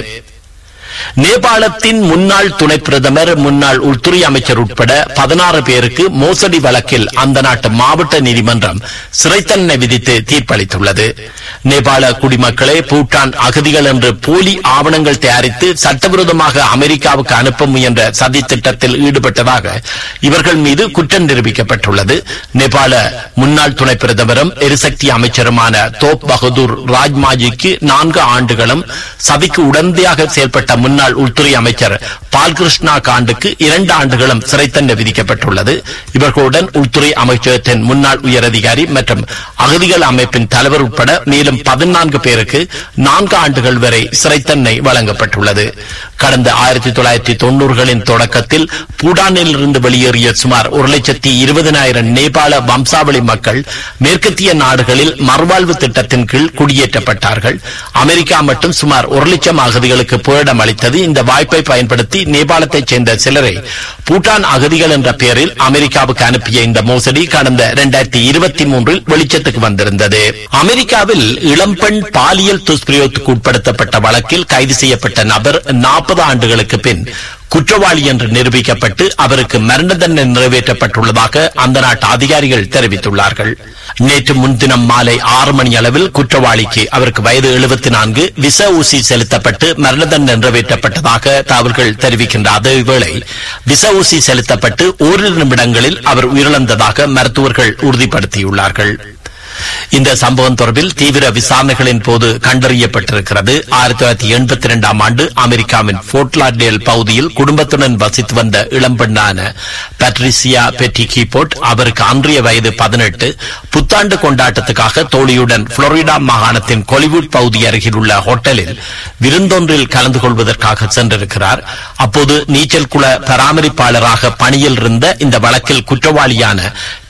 நேபாளத்தின் முன்னாள் துணை பிரதமர் முன்னாள் உள்துறை அமைச்சர் உட்பட பதினாறு பேருக்கு மோசடி வழக்கில் அந்த நாட்டு மாவட்ட நீதிமன்றம் சிறை தண்டனை விதித்து தீர்ப்பளித்துள்ளது நேபாள குடிமக்களை பூட்டான் அகதிகள் என்று போலி ஆவணங்கள் தயாரித்து சட்டவிரோதமாக அமெரிக்காவுக்கு அனுப்ப முயன்ற சதி திட்டத்தில் ஈடுபட்டதாக இவர்கள் மீது குற்றம் நிரூபிக்கப்பட்டுள்ளது நேபாள முன்னாள் துணை பிரதமரும் எரிசக்தி அமைச்சருமான தோப் பகதூர் ராஜ்மாஜிக்கு நான்கு ஆண்டுகளும் சதிக்கு உடந்தையாக செயல்பட்ட முன்னாள் உள்துறை அமைச்சர் பால்கிருஷ்ணா காண்டுக்கு இரண்டு ஆண்டுகளும் சிறை தண்டனை விதிக்கப்பட்டுள்ளது இவர்களுடன் உள்துறை அமைச்சகத்தின் முன்னாள் உயரதிகாரி மற்றும் அகதிகள் அமைப்பின் தலைவர் உட்பட மேலும் பதினான்கு பேருக்கு நான்கு ஆண்டுகள் வரை சிறை தண்டனை வழங்கப்பட்டுள்ளது கடந்த ஆயிரத்தி தொள்ளாயிரத்தி தொன்னூறுகளின் தொடக்கத்தில் பூடானில் இருந்து வெளியேறிய சுமார் ஒரு லட்சத்தி இருபதனாயிரம் நேபாள வம்சாவளி மக்கள் மேற்கத்திய நாடுகளில் மறுவாழ்வு திட்டத்தின் கீழ் குடியேற்றப்பட்டார்கள் அமெரிக்கா மட்டும் சுமார் ஒரு லட்சம் அகதிகளுக்கு புகலிடம் அளித்தது இந்த வாய்ப்பை பயன்படுத்தி நேபாளத்தைச் சேர்ந்த சிலரை பூட்டான் அகதிகள் என்ற பெயரில் அமெரிக்காவுக்கு அனுப்பிய இந்த மோசடி கடந்த இரண்டாயிரத்தி இருபத்தி மூன்றில் வெளிச்சத்துக்கு வந்திருந்தது அமெரிக்காவில் இளம்பெண் பாலியல் துஷ்பிரயோகத்துக்கு உட்படுத்தப்பட்ட வழக்கில் கைது செய்யப்பட்ட நபர் நாற்பது ஆண்டுகளுக்கு பின் குற்றவாளி என்று நிரூபிக்கப்பட்டு அவருக்கு மரண தண்டனை நிறைவேற்றப்பட்டுள்ளதாக அந்த நாட்டு அதிகாரிகள் தெரிவித்துள்ளார்கள் நேற்று முன்தினம் மாலை ஆறு மணி அளவில் குற்றவாளிக்கு அவருக்கு வயது எழுபத்தி நான்கு விச ஊசி செலுத்தப்பட்டு மரண தண்டனை நிறைவேற்றப்பட்டதாக தகவல்கள் இருக்கின்ற அதேவேளை விச ஊசி செலுத்தப்பட்டு ஓரிரு நிமிடங்களில் அவர் உயிரிழந்ததாக மருத்துவர்கள் உறுதிப்படுத்தியுள்ளார்கள் இந்த சம்பவம் தொடர்பில் தீவிர விசாரணைகளின் போது கண்டறியப்பட்டிருக்கிறது ஆயிரத்தி தொள்ளாயிரத்தி எண்பத்தி இரண்டாம் ஆண்டு அமெரிக்காவின் போர்ட்லாடேல் பகுதியில் குடும்பத்துடன் வசித்து வந்த இளம்பெண்ணான பட்ரிசியா பெட்டி கீபோர்ட் அவருக்கு அன்றைய வயது பதினெட்டு புத்தாண்டு கொண்டாட்டத்துக்காக தோழியுடன் புளோரிடா மாகாணத்தின் கொலிவுட் பகுதி அருகில் உள்ள ஹோட்டலில் விருந்தொன்றில் கலந்து கொள்வதற்காக சென்றிருக்கிறார் அப்போது நீச்சல் குள பராமரிப்பாளராக பணியில் இருந்த இந்த வழக்கில் குற்றவாளியான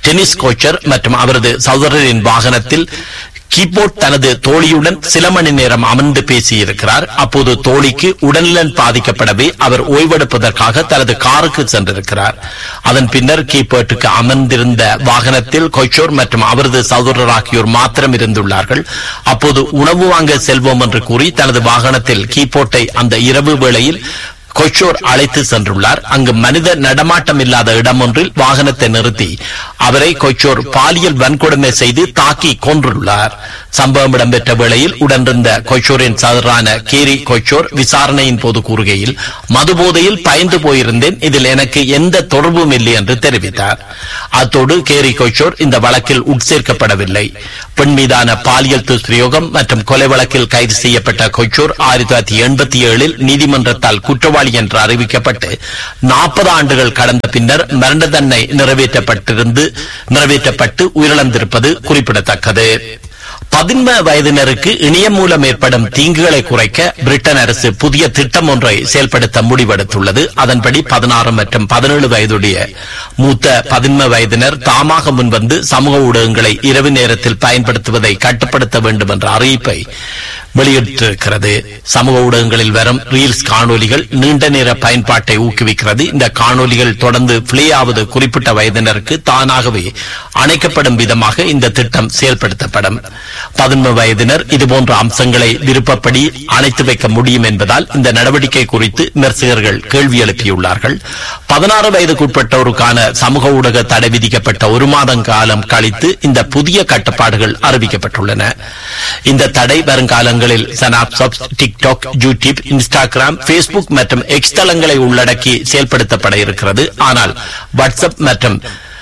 டென்னிஸ் கோச்சர் மற்றும் அவரது சகோதரரின் வாகனத்தில் கீபோர்ட் தனது தோழியுடன் சில மணி நேரம் அமர்ந்து பேசியிருக்கிறார் அப்போது தோழிக்கு உடல்நலன் பாதிக்கப்படவே அவர் ஓய்வெடுப்பதற்காக தனது காருக்கு சென்றிருக்கிறார் அதன் பின்னர் கீபோர்ட்டுக்கு அமர்ந்திருந்த வாகனத்தில் கொச்சோர் மற்றும் அவரது சகோதரர் ஆகியோர் மாத்திரம் இருந்துள்ளார்கள் அப்போது உணவு வாங்க செல்வோம் என்று கூறி தனது வாகனத்தில் கீபோர்ட்டை அந்த இரவு வேளையில் கொச்சோர் அழைத்து சென்றுள்ளார் அங்கு மனித நடமாட்டம் இல்லாத இடம் ஒன்றில் வாகனத்தை நிறுத்தி அவரை கொச்சோர் பாலியல் வன்கொடுமை செய்து தாக்கி கொன்றுள்ளார் சம்பவம் இடம்பெற்ற வேளையில் உடனிருந்த கொச்சோரின் சதரான கேரி கொச்சோர் விசாரணையின் போது கூறுகையில் மதுபோதையில் பயந்து போயிருந்தேன் இதில் எனக்கு எந்த தொடர்பும் இல்லை என்று தெரிவித்தார் அத்தோடு கேரி கொச்சோர் இந்த வழக்கில் உட்சேர்க்கப்படவில்லை பெண் மீதான பாலியல் துஷ்பிரயோகம் மற்றும் கொலை வழக்கில் கைது செய்யப்பட்ட கொச்சோர் ஆயிரத்தி தொள்ளாயிரத்தி எண்பத்தி ஏழில் நீதிமன்றத்தால் குற்றவாளி என்று அறிவிக்கப்பட்டு நாற்பது ஆண்டுகள் கடந்த பின்னர் மரண தண்டனை நிறைவேற்றப்பட்டிருந்து நிறைவேற்றப்பட்டு உயிரிழந்திருப்பது குறிப்பிடத்தக்கது பதின்ம வயதினருக்கு இணையம் மூலம் ஏற்படும் தீங்குகளை குறைக்க பிரிட்டன் அரசு புதிய திட்டம் ஒன்றை செயல்படுத்த முடிவெடுத்துள்ளது அதன்படி பதினாறு மற்றும் பதினேழு வயதுடைய மூத்த பதின்ம வயதினர் தாமாக முன்வந்து சமூக ஊடகங்களை இரவு நேரத்தில் பயன்படுத்துவதை கட்டுப்படுத்த வேண்டும் என்ற அறிவிப்பை வெளியிட்டிருக்கிறது சமூக ஊடகங்களில் வரும் ரீல்ஸ் காணொலிகள் நீண்ட நேர பயன்பாட்டை ஊக்குவிக்கிறது இந்த காணொலிகள் தொடர்ந்து பிளே ஆவது குறிப்பிட்ட வயதினருக்கு தானாகவே அணைக்கப்படும் விதமாக இந்த திட்டம் செயல்படுத்தப்படும் பதின்ம வயதினர் இதுபோன்ற அம்சங்களை விருப்பப்படி அணைத்து வைக்க முடியும் என்பதால் இந்த நடவடிக்கை குறித்து விமர்சகர்கள் கேள்வி எழுப்பியுள்ளார்கள் பதினாறு வயதுக்குட்பட்டோருக்கான சமூக ஊடக தடை விதிக்கப்பட்ட ஒரு மாதம் காலம் கழித்து இந்த புதிய கட்டுப்பாடுகள் அறிவிக்கப்பட்டுள்ளன இந்த தடை வருங்காலங்களில் Snapchat TikTok YouTube Instagram Facebook மற்றும் எக்ஸ் தளங்களை உள்ளடக்கி செயல்படுத்தப்பட இருக்கிறது ஆனால் வாட்ஸ்அப் மற்றும்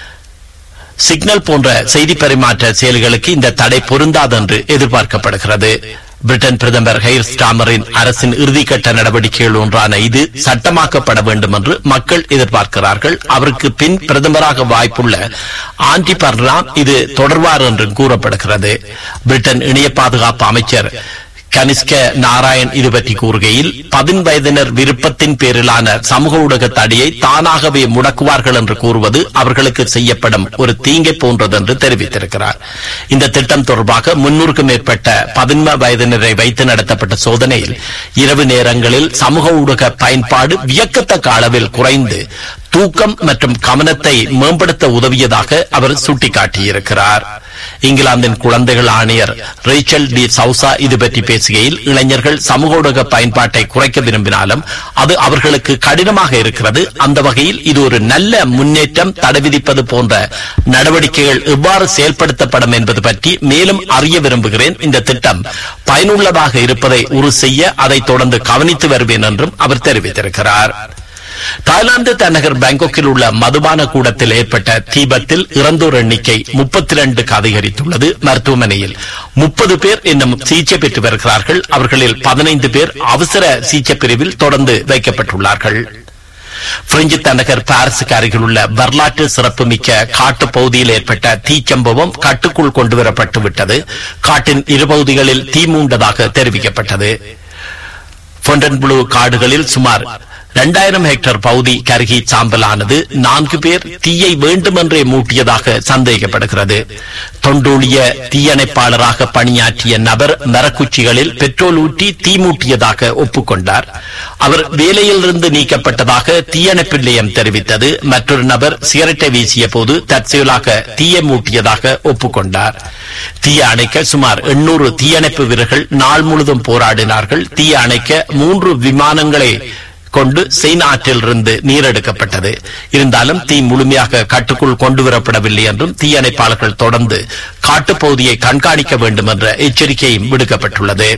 சிக்னல் போன்ற செய்தி பரிமாற்ற செயல்களுக்கு இந்த தடை பொருந்தாது என்று எதிர்பார்க்கப்படுகிறது பிரிட்டன் பிரதமர் ஹெயர் ஸ்டாமரின் அரசின் இறுதிக்கட்ட நடவடிக்கைகள் ஒன்றான இது சட்டமாக்கப்பட வேண்டும் என்று மக்கள் எதிர்பார்க்கிறார்கள் அவருக்கு பின் பிரதமராக வாய்ப்புள்ள ஆண்டி பர்லாம் இது தொடர்வார் என்றும் கூறப்படுகிறது பிரிட்டன் இணைய பாதுகாப்பு அமைச்சர் கனிஷ்க நாராயண் இது பற்றி கூறுகையில் பதின் வயதினர் விருப்பத்தின் பேரிலான சமூக ஊடக தடையை தானாகவே முடக்குவார்கள் என்று கூறுவது அவர்களுக்கு செய்யப்படும் ஒரு தீங்கை போன்றது என்று தெரிவித்திருக்கிறார் இந்த திட்டம் தொடர்பாக முன்னூறுக்கும் மேற்பட்ட பதின்ம வயதினரை வைத்து நடத்தப்பட்ட சோதனையில் இரவு நேரங்களில் சமூக ஊடக பயன்பாடு வியக்கத்தக்க அளவில் குறைந்து தூக்கம் மற்றும் கவனத்தை மேம்படுத்த உதவியதாக அவர் சுட்டிக்காட்டியிருக்கிறார் இங்கிலாந்தின் குழந்தைகள் ஆணையர் ரேச்சல் டி சவுசா இது பற்றி பேசுகையில் இளைஞர்கள் சமூக ஊடக பயன்பாட்டை குறைக்க விரும்பினாலும் அது அவர்களுக்கு கடினமாக இருக்கிறது அந்த வகையில் இது ஒரு நல்ல முன்னேற்றம் தடை விதிப்பது போன்ற நடவடிக்கைகள் எவ்வாறு செயல்படுத்தப்படும் என்பது பற்றி மேலும் அறிய விரும்புகிறேன் இந்த திட்டம் பயனுள்ளதாக இருப்பதை உறுதி செய்ய அதை தொடர்ந்து கவனித்து வருவேன் என்றும் அவர் தெரிவித்திருக்கிறார் தாய்லாந்து தலைநகர் பாங்காக்கில் உள்ள மதுபான கூடத்தில் ஏற்பட்ட தீபத்தில் இறந்தோர் எண்ணிக்கை முப்பத்தி இரண்டுக்கு அதிகரித்துள்ளது மருத்துவமனையில் முப்பது பேர் இன்னும் சிகிச்சை பெற்று வருகிறார்கள் அவர்களில் பதினைந்து பேர் அவசர சிகிச்சை பிரிவில் தொடர்ந்து வைக்கப்பட்டுள்ளார்கள் பிரெஞ்சு தலைநகர் பாரிஸுக்கு அருகில் உள்ள வரலாற்று சிறப்புமிக்க காட்டு பகுதியில் ஏற்பட்ட தீச்சம்பவம் கட்டுக்குள் கொண்டுவரப்பட்டு விட்டது காட்டின் இரு பகுதிகளில் தீ மூண்டதாக தெரிவிக்கப்பட்டது பொண்டன்புளு காடுகளில் சுமார் இரண்டாயிரம் ஹெக்டேர் பகுதி கருகி சாம்பலானது நான்கு பேர் தீயை வேண்டுமென்றே மூட்டியதாக சந்தேகப்படுகிறது தொண்டூழிய தீயணைப்பாளராக பணியாற்றிய நபர் மரக்குச்சிகளில் பெட்ரோல் ஊற்றி தீ மூட்டியதாக ஒப்புக்கொண்டார் அவர் வேலையிலிருந்து நீக்கப்பட்டதாக தீயணைப்பு நிலையம் தெரிவித்தது மற்றொரு நபர் சிகரெட்டை வீசிய போது தற்செயலாக தீயை மூட்டியதாக ஒப்புக்கொண்டார் தீய அணைக்க சுமார் எண்ணூறு தீயணைப்பு வீரர்கள் நாள் முழுதும் போராடினார்கள் தீய அணைக்க மூன்று விமானங்களை கொண்டு செயின் ஆற்றிலிருந்து நீர் எடுக்கப்பட்டது இருந்தாலும் தீ முழுமையாக கட்டுக்குள் கொண்டுவரப்படவில்லை என்றும் தீயணைப்பாளர்கள் தொடர்ந்து காட்டுப்பகுதியை கண்காணிக்க வேண்டும் என்ற எச்சரிக்கையும் விடுக்கப்பட்டுள்ளது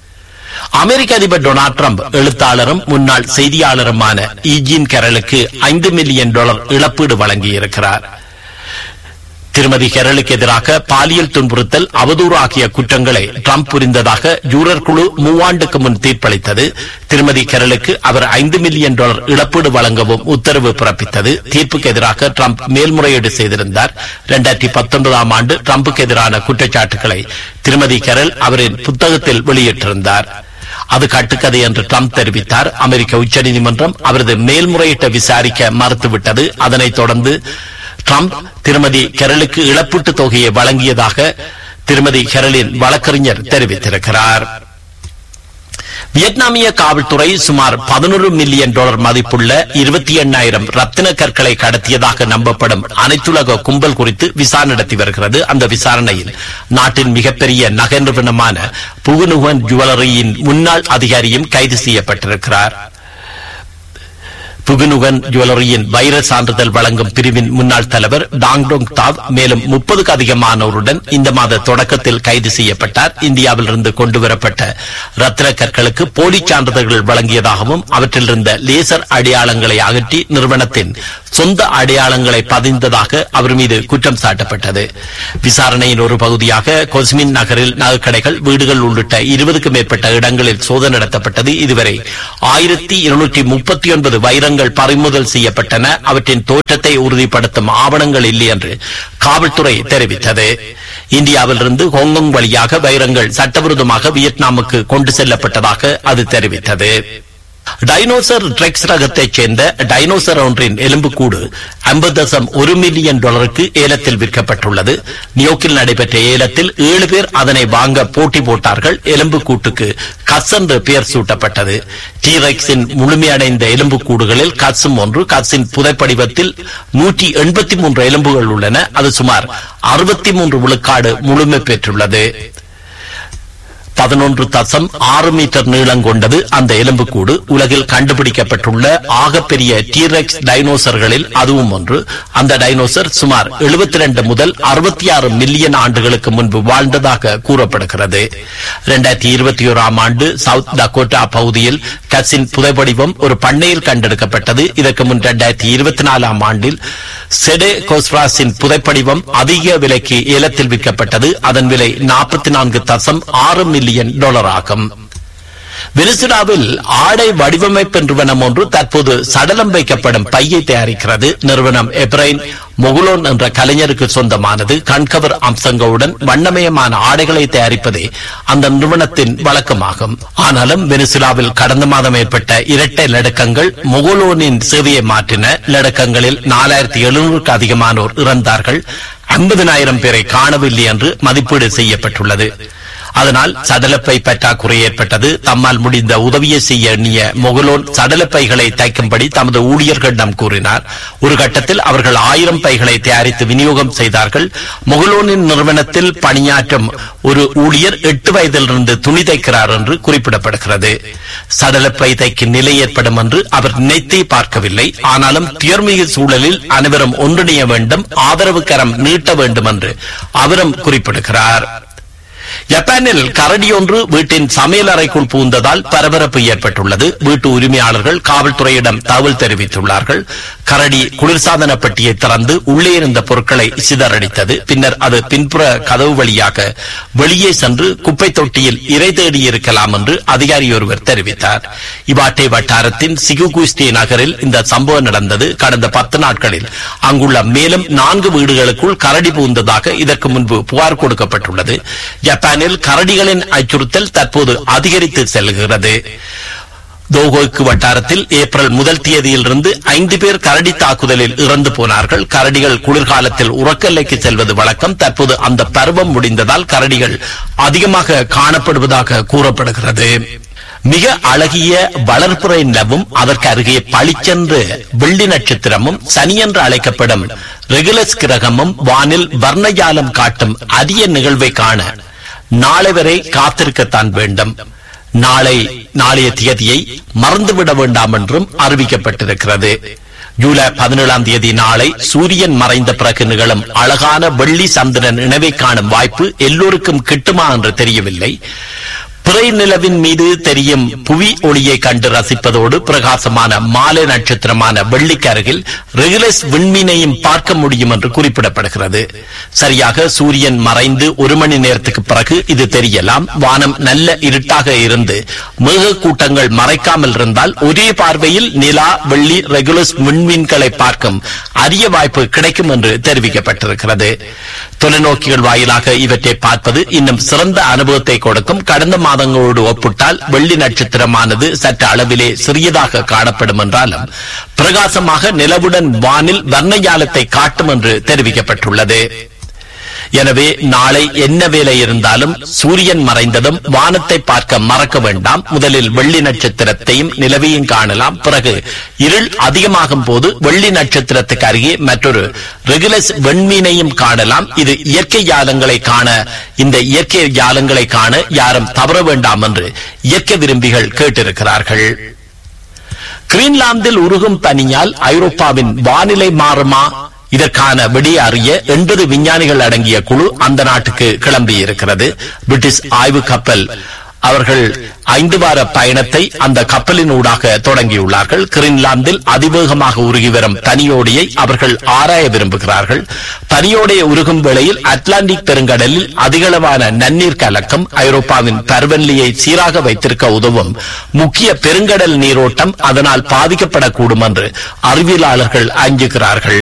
அமெரிக்க அதிபர் டொனால்ட் ட்ரம்ப் எழுத்தாளரும் முன்னாள் செய்தியாளருமான ஈஜின் கரலுக்கு ஐந்து மில்லியன் டாலர் இழப்பீடு வழங்கியிருக்கிறார் திருமதி கெரலுக்கு எதிராக பாலியல் துன்புறுத்தல் அவதூறு ஆகிய குற்றங்களை ட்ரம்ப் புரிந்ததாக ஜூரர் குழு மூவாண்டுக்கு முன் தீர்ப்பளித்தது திருமதி கெரலுக்கு அவர் ஐந்து மில்லியன் டாலர் இழப்பீடு வழங்கவும் உத்தரவு பிறப்பித்தது தீர்ப்புக்கு எதிராக ட்ரம்ப் மேல்முறையீடு செய்திருந்தார் இரண்டாயிரத்தி பத்தொன்பதாம் ஆண்டு ட்ரம்புக்கு எதிரான குற்றச்சாட்டுகளை திருமதி கெரல் அவரின் புத்தகத்தில் வெளியிட்டிருந்தார் அது கட்டுக்கதை என்று ட்ரம்ப் தெரிவித்தார் அமெரிக்க உச்சநீதிமன்றம் அவரது மேல்முறையீட்டை விசாரிக்க மறுத்துவிட்டது அதனைத் தொடர்ந்து ட்ரம்ப் திருமதி கெரலுக்கு இழப்பீட்டுத் தொகையை வழங்கியதாக திருமதி கெரலின் வழக்கறிஞர் தெரிவித்திருக்கிறார் வியட்நாமிய காவல்துறை சுமார் பதினொரு மில்லியன் டாலர் மதிப்புள்ள இருபத்தி எண்ணாயிரம் ரத்தின கற்களை கடத்தியதாக நம்பப்படும் அனைத்துலக கும்பல் குறித்து விசாரணை நடத்தி வருகிறது அந்த விசாரணையில் நாட்டின் மிகப்பெரிய நகை நிறுவனமான புகுனுவன் ஜுவல்லரியின் முன்னாள் அதிகாரியும் கைது செய்யப்பட்டிருக்கிறார் புகுனுகன் ஜுவல்லரியின் வைர சான்றிதழ் வழங்கும் பிரிவின் முன்னாள் தலைவர் டாங்டோங் தாவ் மேலும் முப்பதுக்கு அதிகமானோருடன் இந்த மாத தொடக்கத்தில் கைது செய்யப்பட்டார் இந்தியாவில் இருந்து கொண்டுவரப்பட்ட ரத்தின கற்களுக்கு போலி சான்றிதழ்கள் வழங்கியதாகவும் அவற்றில் இருந்த லேசர் அடையாளங்களை அகற்றி நிறுவனத்தின் சொந்த அடையாளங்களை பதிந்ததாக அவர் மீது குற்றம் சாட்டப்பட்டது விசாரணையின் ஒரு பகுதியாக கொஸ்மின் நகரில் நகைக்கடைகள் வீடுகள் உள்ளிட்ட இருபதுக்கும் மேற்பட்ட இடங்களில் சோதனை நடத்தப்பட்டது இதுவரை ஆயிரத்தி இருநூற்றி முப்பத்தி ஒன்பது வைரங்கள் பறிமுதல் செய்யப்பட்டன அவற்றின் தோற்றத்தை உறுதிப்படுத்தும் ஆவணங்கள் இல்லை என்று காவல்துறை தெரிவித்தது இந்தியாவிலிருந்து ஹாங்காங் வழியாக வைரங்கள் சட்டவிரோதமாக வியட்நாமுக்கு கொண்டு செல்லப்பட்டதாக அது தெரிவித்தது டைனோசர் ட்ரெக்ஸ் ரகத்தைச் சேர்ந்த டைனோசர் ஒன்றின் எலும்புக்கூடு ஐம்பது தசம் ஒரு மில்லியன் டாலருக்கு ஏலத்தில் விற்கப்பட்டுள்ளது நியோக்கில் நடைபெற்ற ஏலத்தில் ஏழு பேர் அதனை வாங்க போட்டி போட்டார்கள் எலும்புக்கூட்டுக்கு கஸ் என்று பெயர் சூட்டப்பட்டது டீரெக்ஸின் முழுமையடைந்த எலும்புக்கூடுகளில் கஸும் ஒன்று கஸின் புதைப்படிவத்தில் நூற்றி எண்பத்தி மூன்று எலும்புகள் உள்ளன அது சுமார் அறுபத்தி மூன்று விழுக்காடு முழுமை பெற்றுள்ளது பதினொன்று தசம் ஆறு மீட்டர் நீளம் கொண்டது அந்த எலும்புக்கூடு உலகில் கண்டுபிடிக்கப்பட்டுள்ள ஆகப்பெரிய டீரெக்ஸ் டைனோசர்களில் அதுவும் ஒன்று அந்த டைனோசர் சுமார் 72 முதல் அறுபத்தி ஆறு மில்லியன் ஆண்டுகளுக்கு முன்பு வாழ்ந்ததாக கூறப்படுகிறது இரண்டாயிரத்தி இருபத்தி ஓராம் ஆண்டு சவுத் டகோட்டா பகுதியில் கசின் புதைவடிவம் ஒரு பண்ணையில் கண்டெடுக்கப்பட்டது இதற்கு முன் இரண்டாயிரத்தி இருபத்தி நாலாம் ஆண்டில் செடே கோஸ்ராஸின் புதைப்படிவம் அதிக விலைக்கு ஏலத்தில் விற்கப்பட்டது அதன் விலை நாற்பத்தி நான்கு தசம் ஆறு மில்லியன் டாலர் ஆகும் வெனிசுலாவில் ஆடை வடிவமைப்பு நிறுவனம் ஒன்று தற்போது சடலம் வைக்கப்படும் பையை தயாரிக்கிறது நிறுவனம் எப்ரைன் மொகுலோன் என்ற கலைஞருக்கு சொந்தமானது கண்கவர் அம்சங்களுடன் வண்ணமயமான ஆடைகளை தயாரிப்பதே அந்த நிறுவனத்தின் வழக்கமாகும் ஆனாலும் வெனிசுலாவில் கடந்த மாதம் ஏற்பட்ட இரட்டை லடக்கங்கள் மொகுலோனின் சேவையை மாற்றின லடக்கங்களில் நாலாயிரத்தி எழுநூறுக்கு அதிகமானோர் இறந்தார்கள் ஐம்பதினாயிரம் பேரை காணவில்லை என்று மதிப்பீடு செய்யப்பட்டுள்ளது அதனால் சடலப்பை பற்றாக்குறை ஏற்பட்டது தம்மால் முடிந்த உதவியை செய்ய எண்ணிய மொகலோன் சடலப்பைகளை தைக்கும்படி தமது ஊழியர்களிடம் கூறினார் ஒரு கட்டத்தில் அவர்கள் ஆயிரம் பைகளை தயாரித்து விநியோகம் செய்தார்கள் மொகலோனின் நிறுவனத்தில் பணியாற்றும் ஒரு ஊழியர் எட்டு வயதிலிருந்து துணி தைக்கிறார் என்று குறிப்பிடப்படுகிறது சடலப்பை தைக்கும் நிலை ஏற்படும் என்று அவர் நினைத்தே பார்க்கவில்லை ஆனாலும் துயர்மிகு சூழலில் அனைவரும் ஒன்றிணைய வேண்டும் ஆதரவு கரம் நீட்ட வேண்டும் என்று அவரும் குறிப்பிடுகிறார் ஜப்பானில் கரடி ஒன்று வீட்டின் சமையல் அறைக்குள் புகுந்ததால் பரபரப்பு ஏற்பட்டுள்ளது வீட்டு உரிமையாளர்கள் காவல்துறையிடம் தகவல் தெரிவித்துள்ளார்கள் கரடி குளிர்சாதன பெட்டியை திறந்து உள்ளே இருந்த பொருட்களை சிதறடித்தது பின்னர் அது பின்புற கதவு வழியாக வெளியே சென்று குப்பை தொட்டியில் இறை தேடி இருக்கலாம் என்று அதிகாரி ஒருவர் தெரிவித்தார் இவாட்டே வட்டாரத்தின் சிகுகுஸ்டி நகரில் இந்த சம்பவம் நடந்தது கடந்த பத்து நாட்களில் அங்குள்ள மேலும் நான்கு வீடுகளுக்குள் கரடி புகுந்ததாக இதற்கு முன்பு புகார் கொடுக்கப்பட்டுள்ளது ஜப்பானில் கரடிகளின் அச்சுறுத்தல் தற்போது அதிகரித்து செல்கிறது தோகோக்கு வட்டாரத்தில் ஏப்ரல் முதல் தேதியிலிருந்து ஐந்து பேர் கரடி தாக்குதலில் இறந்து போனார்கள் கரடிகள் குளிர்காலத்தில் உறக்கல்லைக்கு செல்வது வழக்கம் தற்போது அந்த பருவம் முடிந்ததால் கரடிகள் அதிகமாக காணப்படுவதாக கூறப்படுகிறது மிக அழகிய வளர்ப்புறை நிலவும் அதற்கு அருகே பளிச்சென்று வெள்ளி நட்சத்திரமும் சனி என்று அழைக்கப்படும் ரெகுலஸ் கிரகமும் வானில் வர்ணஜாலம் காட்டும் அரிய நிகழ்வை காண நாளை வரை காத்திருக்கத்தான் வேண்டும் நாளை நாளைய தேதியை மறந்துவிட வேண்டாம் என்றும் அறிவிக்கப்பட்டிருக்கிறது ஜூலை பதினேழாம் தேதி நாளை சூரியன் மறைந்த பிறகு நிகழும் அழகான வெள்ளி சந்திரன் இணைவை காணும் வாய்ப்பு எல்லோருக்கும் கிட்டுமா என்று தெரியவில்லை பிறை நிலவின் மீது தெரியும் புவி ஒளியை கண்டு ரசிப்பதோடு பிரகாசமான மாலை நட்சத்திரமான வெள்ளிக்கு அருகில் ரெகுலஸ் விண்மீனையும் பார்க்க முடியும் என்று குறிப்பிடப்படுகிறது சரியாக சூரியன் மறைந்து ஒரு மணி நேரத்துக்கு பிறகு இது தெரியலாம் வானம் நல்ல இருட்டாக இருந்து மேக கூட்டங்கள் மறைக்காமல் இருந்தால் ஒரே பார்வையில் நிலா வெள்ளி ரெகுலஸ் விண்மீன்களை பார்க்கும் அரிய வாய்ப்பு கிடைக்கும் என்று தெரிவிக்கப்பட்டிருக்கிறது தொலைநோக்கிகள் வாயிலாக இவற்றை பார்ப்பது இன்னும் சிறந்த அனுபவத்தை கொடுக்கும் கடந்த மாதங்களோடு ஒப்பிட்டால் வெள்ளி நட்சத்திரமானது சற்று அளவிலே சிறியதாக காணப்படும் என்றாலும் பிரகாசமாக நிலவுடன் வானில் வர்ணஜாலத்தை காட்டும் என்று தெரிவிக்கப்பட்டுள்ளது எனவே நாளை என்ன வேலை இருந்தாலும் சூரியன் மறைந்ததும் வானத்தை பார்க்க மறக்க வேண்டாம் முதலில் வெள்ளி நட்சத்திரத்தையும் நிலவையும் காணலாம் பிறகு இருள் அதிகமாகும் போது வெள்ளி நட்சத்திரத்துக்கு அருகே மற்றொரு ரெகுலஸ் வெண்மீனையும் காணலாம் இது இயற்கை ஜாலங்களை காண இந்த இயற்கை ஜாலங்களை காண யாரும் தவற வேண்டாம் என்று இயற்கை விரும்பிகள் கேட்டிருக்கிறார்கள் கிரீன்லாந்தில் உருகும் பனியால் ஐரோப்பாவின் வானிலை மாறுமா இதற்கான விடிய அறிய எண்பது விஞ்ஞானிகள் அடங்கிய குழு அந்த நாட்டுக்கு கிளம்பி இருக்கிறது பிரிட்டிஷ் ஆய்வு கப்பல் அவர்கள் ஐந்து வார பயணத்தை அந்த கப்பலின் ஊடாக தொடங்கியுள்ளார்கள் கிரீன்லாந்தில் அதிவேகமாக உருகி வரும் பனியோடையை அவர்கள் ஆராய விரும்புகிறார்கள் பனியோடைய உருகும் வேளையில் அட்லாண்டிக் பெருங்கடலில் அதிகளவான நன்னீர் கலக்கம் ஐரோப்பாவின் பருவநிலையை சீராக வைத்திருக்க உதவும் முக்கிய பெருங்கடல் நீரோட்டம் அதனால் பாதிக்கப்படக்கூடும் என்று அறிவியலாளர்கள் அஞ்சுகிறார்கள்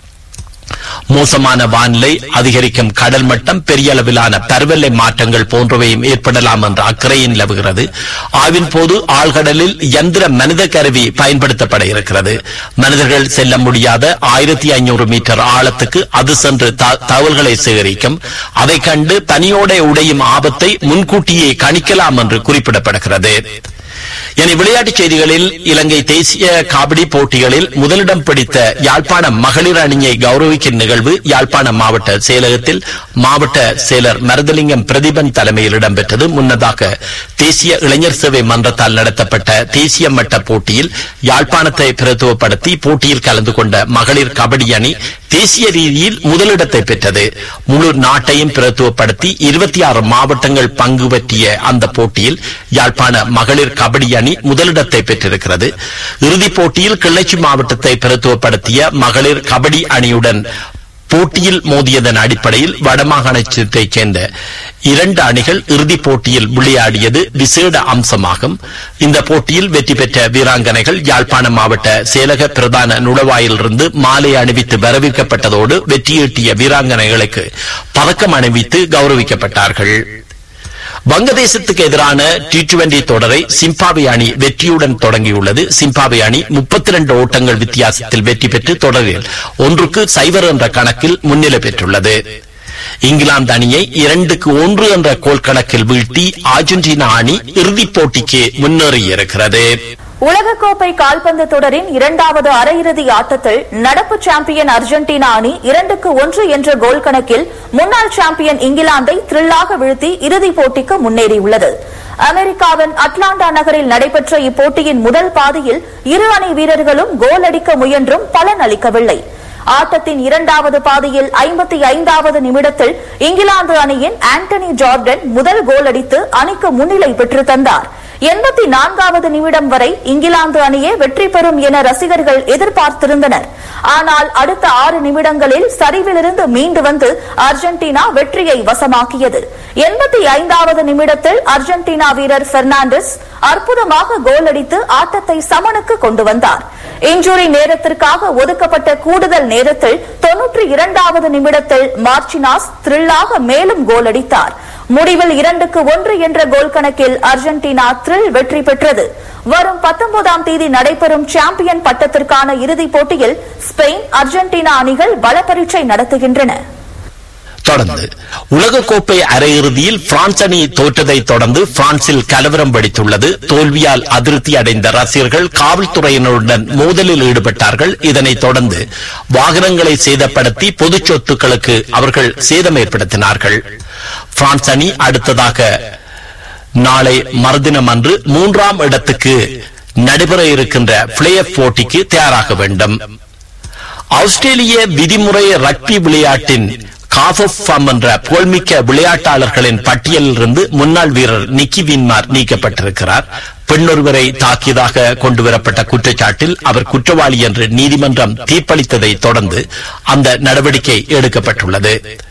மோசமான வானிலை அதிகரிக்கும் கடல் மட்டம் பெரிய அளவிலான பருவநிலை மாற்றங்கள் போன்றவையும் ஏற்படலாம் என்ற அக்கறையும் நிலவுகிறது ஆய்வின் போது ஆழ்கடலில் யந்திர மனித கருவி பயன்படுத்தப்பட இருக்கிறது மனிதர்கள் செல்ல முடியாத ஆயிரத்தி ஐநூறு மீட்டர் ஆழத்துக்கு அது சென்று த- தகவல்களை சேகரிக்கும் அதை கண்டு பனியோட உடையும் ஆபத்தை முன்கூட்டியே கணிக்கலாம் என்று குறிப்பிடப்படுகிறது இனி விளையாட்டுச் செய்திகளில் இலங்கை தேசிய கபடி போட்டிகளில் முதலிடம் பிடித்த யாழ்ப்பாண மகளிர் அணியை கௌரவிக்கும் நிகழ்வு யாழ்ப்பாண மாவட்ட செயலகத்தில் மாவட்ட செயலர் மருதலிங்கம் பிரதீபன் தலைமையில் இடம்பெற்றது முன்னதாக தேசிய இளைஞர் சேவை மன்றத்தால் நடத்தப்பட்ட தேசிய மட்ட போட்டியில் யாழ்ப்பாணத்தை பிரதித்துவப்படுத்தி போட்டியில் கலந்து கொண்ட மகளிர் கபடி அணி தேசிய ரீதியில் முதலிடத்தை பெற்றது முழு நாட்டையும் பிரதித்துவப்படுத்தி இருபத்தி ஆறு மாவட்டங்கள் பங்கு பற்றிய அந்த போட்டியில் யாழ்ப்பாண மகளிர் கபடி அணி முதலிடத்தை பெற்றிருக்கிறது இறுதிப் போட்டியில் கிள்ளச்சி மாவட்டத்தை பிரதித்துவப்படுத்திய மகளிர் கபடி அணியுடன் போட்டியில் மோதியதன் அடிப்படையில் வடமாகாணத்தைச் சேர்ந்த இரண்டு அணிகள் இறுதிப் போட்டியில் விளையாடியது விசேட அம்சமாகும் இந்த போட்டியில் வெற்றி பெற்ற வீராங்கனைகள் யாழ்ப்பாணம் மாவட்ட செயலக பிரதான நுழைவாயிலிருந்து மாலை அணிவித்து வரவேற்கப்பட்டதோடு வெற்றியீட்டிய வீராங்கனைகளுக்கு பதக்கம் அணிவித்து கௌரவிக்கப்பட்டார்கள் வங்கதேசத்துக்கு எதிரான டி டுவெண்டி தொடரை சிம்பாவே அணி வெற்றியுடன் தொடங்கியுள்ளது சிம்பாவே அணி முப்பத்தி ரெண்டு ஓட்டங்கள் வித்தியாசத்தில் வெற்றி பெற்று தொடரில் ஒன்றுக்கு சைவர் என்ற கணக்கில் முன்னிலை பெற்றுள்ளது இங்கிலாந்து அணியை இரண்டுக்கு ஒன்று என்ற கோல் கணக்கில் வீழ்த்தி அர்ஜென்டினா அணி இறுதிப் போட்டிக்கு முன்னேறியிருக்கிறது உலகக்கோப்பை கால்பந்து தொடரின் இரண்டாவது அரையிறுதி ஆட்டத்தில் நடப்பு சாம்பியன் அர்ஜென்டினா அணி இரண்டுக்கு ஒன்று என்ற கோல் கணக்கில் முன்னாள் சாம்பியன் இங்கிலாந்தை த்ரில்லாக வீழ்த்தி இறுதிப் போட்டிக்கு முன்னேறியுள்ளது அமெரிக்காவின் அட்லாண்டா நகரில் நடைபெற்ற இப்போட்டியின் முதல் பாதியில் இரு அணி வீரர்களும் கோல் அடிக்க முயன்றும் பலன் அளிக்கவில்லை ஆட்டத்தின் இரண்டாவது பாதியில் ஐம்பத்தி ஐந்தாவது நிமிடத்தில் இங்கிலாந்து அணியின் ஆண்டனி ஜார்டன் முதல் கோல் அடித்து அணிக்கு முன்னிலை பெற்று தந்தார் எண்பத்தி நான்காவது நிமிடம் வரை இங்கிலாந்து அணியே வெற்றி பெறும் என ரசிகர்கள் எதிர்பார்த்திருந்தனர் ஆனால் அடுத்த ஆறு நிமிடங்களில் சரிவிலிருந்து மீண்டு வந்து அர்ஜென்டினா வெற்றியை வசமாக்கியது எண்பத்தி ஐந்தாவது நிமிடத்தில் அர்ஜென்டினா வீரர் பெர்னாண்டஸ் அற்புதமாக கோல் அடித்து ஆட்டத்தை சமனுக்கு கொண்டு வந்தார் இன்ஜுரி நேரத்திற்காக ஒதுக்கப்பட்ட கூடுதல் நேரத்தில் தொன்னூற்றி இரண்டாவது நிமிடத்தில் மார்ச்சினாஸ் த்ரில்லாக மேலும் கோல் அடித்தார் முடிவில் இரண்டுக்கு ஒன்று என்ற கோல் கணக்கில் அர்ஜென்டினா த்ரில் வெற்றி பெற்றது வரும் பத்தொன்பதாம் தேதி நடைபெறும் சாம்பியன் பட்டத்திற்கான இறுதிப் போட்டியில் ஸ்பெயின் அர்ஜென்டினா அணிகள் பல பரீட்சை நடத்துகின்றன தொடர்ந்து உலகக்கோப்பை அரையிறுதியில் பிரான்ஸ் அணி தோற்றதை தொடர்ந்து பிரான்சில் கலவரம் வெடித்துள்ளது தோல்வியால் அதிருப்தி அடைந்த ரசிகர்கள் காவல்துறையினருடன் மோதலில் ஈடுபட்டார்கள் இதனைத் தொடர்ந்து வாகனங்களை சேதப்படுத்தி பொது சொத்துக்களுக்கு அவர்கள் சேதம் ஏற்படுத்தினார்கள் பிரான்ஸ் அணி அடுத்ததாக நாளை மறுதினம் அன்று மூன்றாம் இடத்துக்கு நடைபெற இருக்கின்ற பிளே ஆஃப் போட்டிக்கு தயாராக வேண்டும் ஆஸ்திரேலிய விதிமுறை ரக்பி விளையாட்டின் காஃப் ஆஃப் ஃபம் என்ற புகழ்மிக்க விளையாட்டாளர்களின் பட்டியலில் இருந்து முன்னாள் வீரர் நிக்கி வின்மார் நீக்கப்பட்டிருக்கிறார் பெண்ணொருவரை தாக்கியதாக கொண்டுவரப்பட்ட குற்றச்சாட்டில் அவர் குற்றவாளி என்று நீதிமன்றம் தீர்ப்பளித்ததை தொடர்ந்து அந்த நடவடிக்கை எடுக்கப்பட்டுள்ளது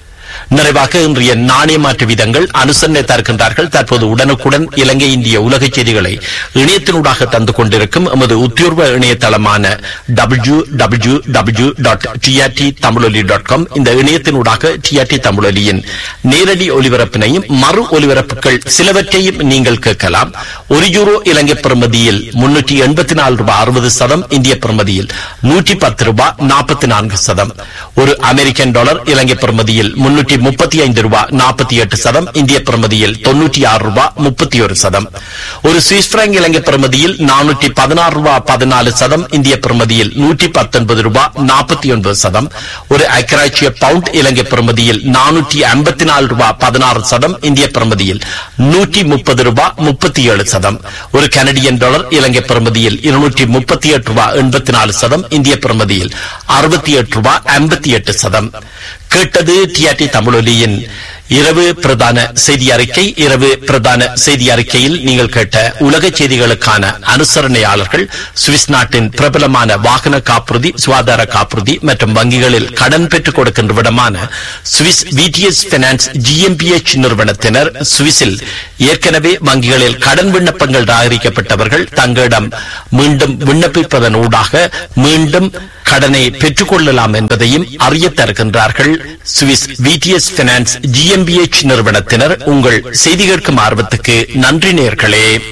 நிறைவாக இன்றைய நாணய மாற்று வீதங்கள் அனுசரணை தருகின்றார்கள் தற்போது உடனுக்குடன் இலங்கை இந்திய உலக செய்திகளை இணையத்தினூடாக தந்து கொண்டிருக்கும் எமது உத்தியோர்வ இணையதளமான W W W dot TRT Tamiloli dot com இந்த இணையத்தினூடாக டிஆர்டி தமிழொலியின் நேரடி ஒலிபரப்பினையும் மறு ஒலிபரப்புகள் சிலவற்றையும் நீங்கள் கேட்கலாம் ஒரு யூரோ இலங்கை பிரமதியில் முன்னூற்றி எண்பத்தி நாலு ரூபாய் அறுபது சதம் இந்திய பிரமதியில் நூற்றி பத்து ரூபாய் நாற்பத்தி நான்கு சதம் ஒரு அமெரிக்கன் டாலர் இலங்கை பிரமதியில் முன்னூற்றி முப்பத்தி ஐந்து ரூபாய் நாற்பத்தி எட்டு சதம் இந்திய பிரமதியில் தொன்னூற்றி ஆறு ரூபாய் முப்பத்தி ஒரு சதம் ஒரு சுவிஸ் பிராங்க் இலங்கை பிரமதியில் நானூற்றி பதினாறு ரூபாய் பதினாலு சதம் இந்திய பிரமதியில் நூற்றி பத்தொன்பது ரூபாய் நாற்பத்தி ஒன்பது சதம் ஒரு ஐக்கராட்சிய பவுண்ட் இலங்கை பிரமதியில் நானூற்றி ஐம்பத்தி நாலு ரூபாய் பதினாறு சதம் இந்திய பிரமதியில் நூற்றி முப்பது ரூபாய் முப்பத்தி ஏழு சதம் ஒரு கனடியன் டாலர் இலங்கை பிரமதியில் இருநூற்றி முப்பத்தி எட்டு ரூபாய் எண்பத்தி நாலு சதம் இந்திய பிரமதியில் அறுபத்தி எட்டு ரூபாய் ஐம்பத்தி எட்டு சதம் கேட்டது டிஆர்டி தமிழொலியின் இரவு பிரதான செய்தி அறிக்கை இரவு பிரதான செய்தி அறிக்கையில் நீங்கள் கேட்ட உலக செய்திகளுக்கான அனுசரணையாளர்கள் சுவிஸ் நாட்டின் பிரபலமான வாகன காப்புறுதி சுகாதார காப்புறுதி மற்றும் வங்கிகளில் கடன் பெற்றுக் கொடுக்கின்ற விடமான சுவிஸ் விடிஎஸ் பினான்ஸ் ஜிஎம்பிஎச் நிறுவனத்தினர் சுவிஸில் ஏற்கனவே வங்கிகளில் கடன் விண்ணப்பங்கள் நிராகரிக்கப்பட்டவர்கள் தங்களிடம் மீண்டும் விண்ணப்பிப்பதன் ஊடாக மீண்டும் கடனை பெற்றுக் கொள்ளலாம் என்பதையும் அறிய தருகின்றார்கள் சுவிஸ் விடிஎஸ் பினான்ஸ் ஜிஎம்பிஎச் நிறுவனத்தினர் உங்கள் செய்தி கேட்கும் ஆர்வத்துக்கு நன்றி நேர்களே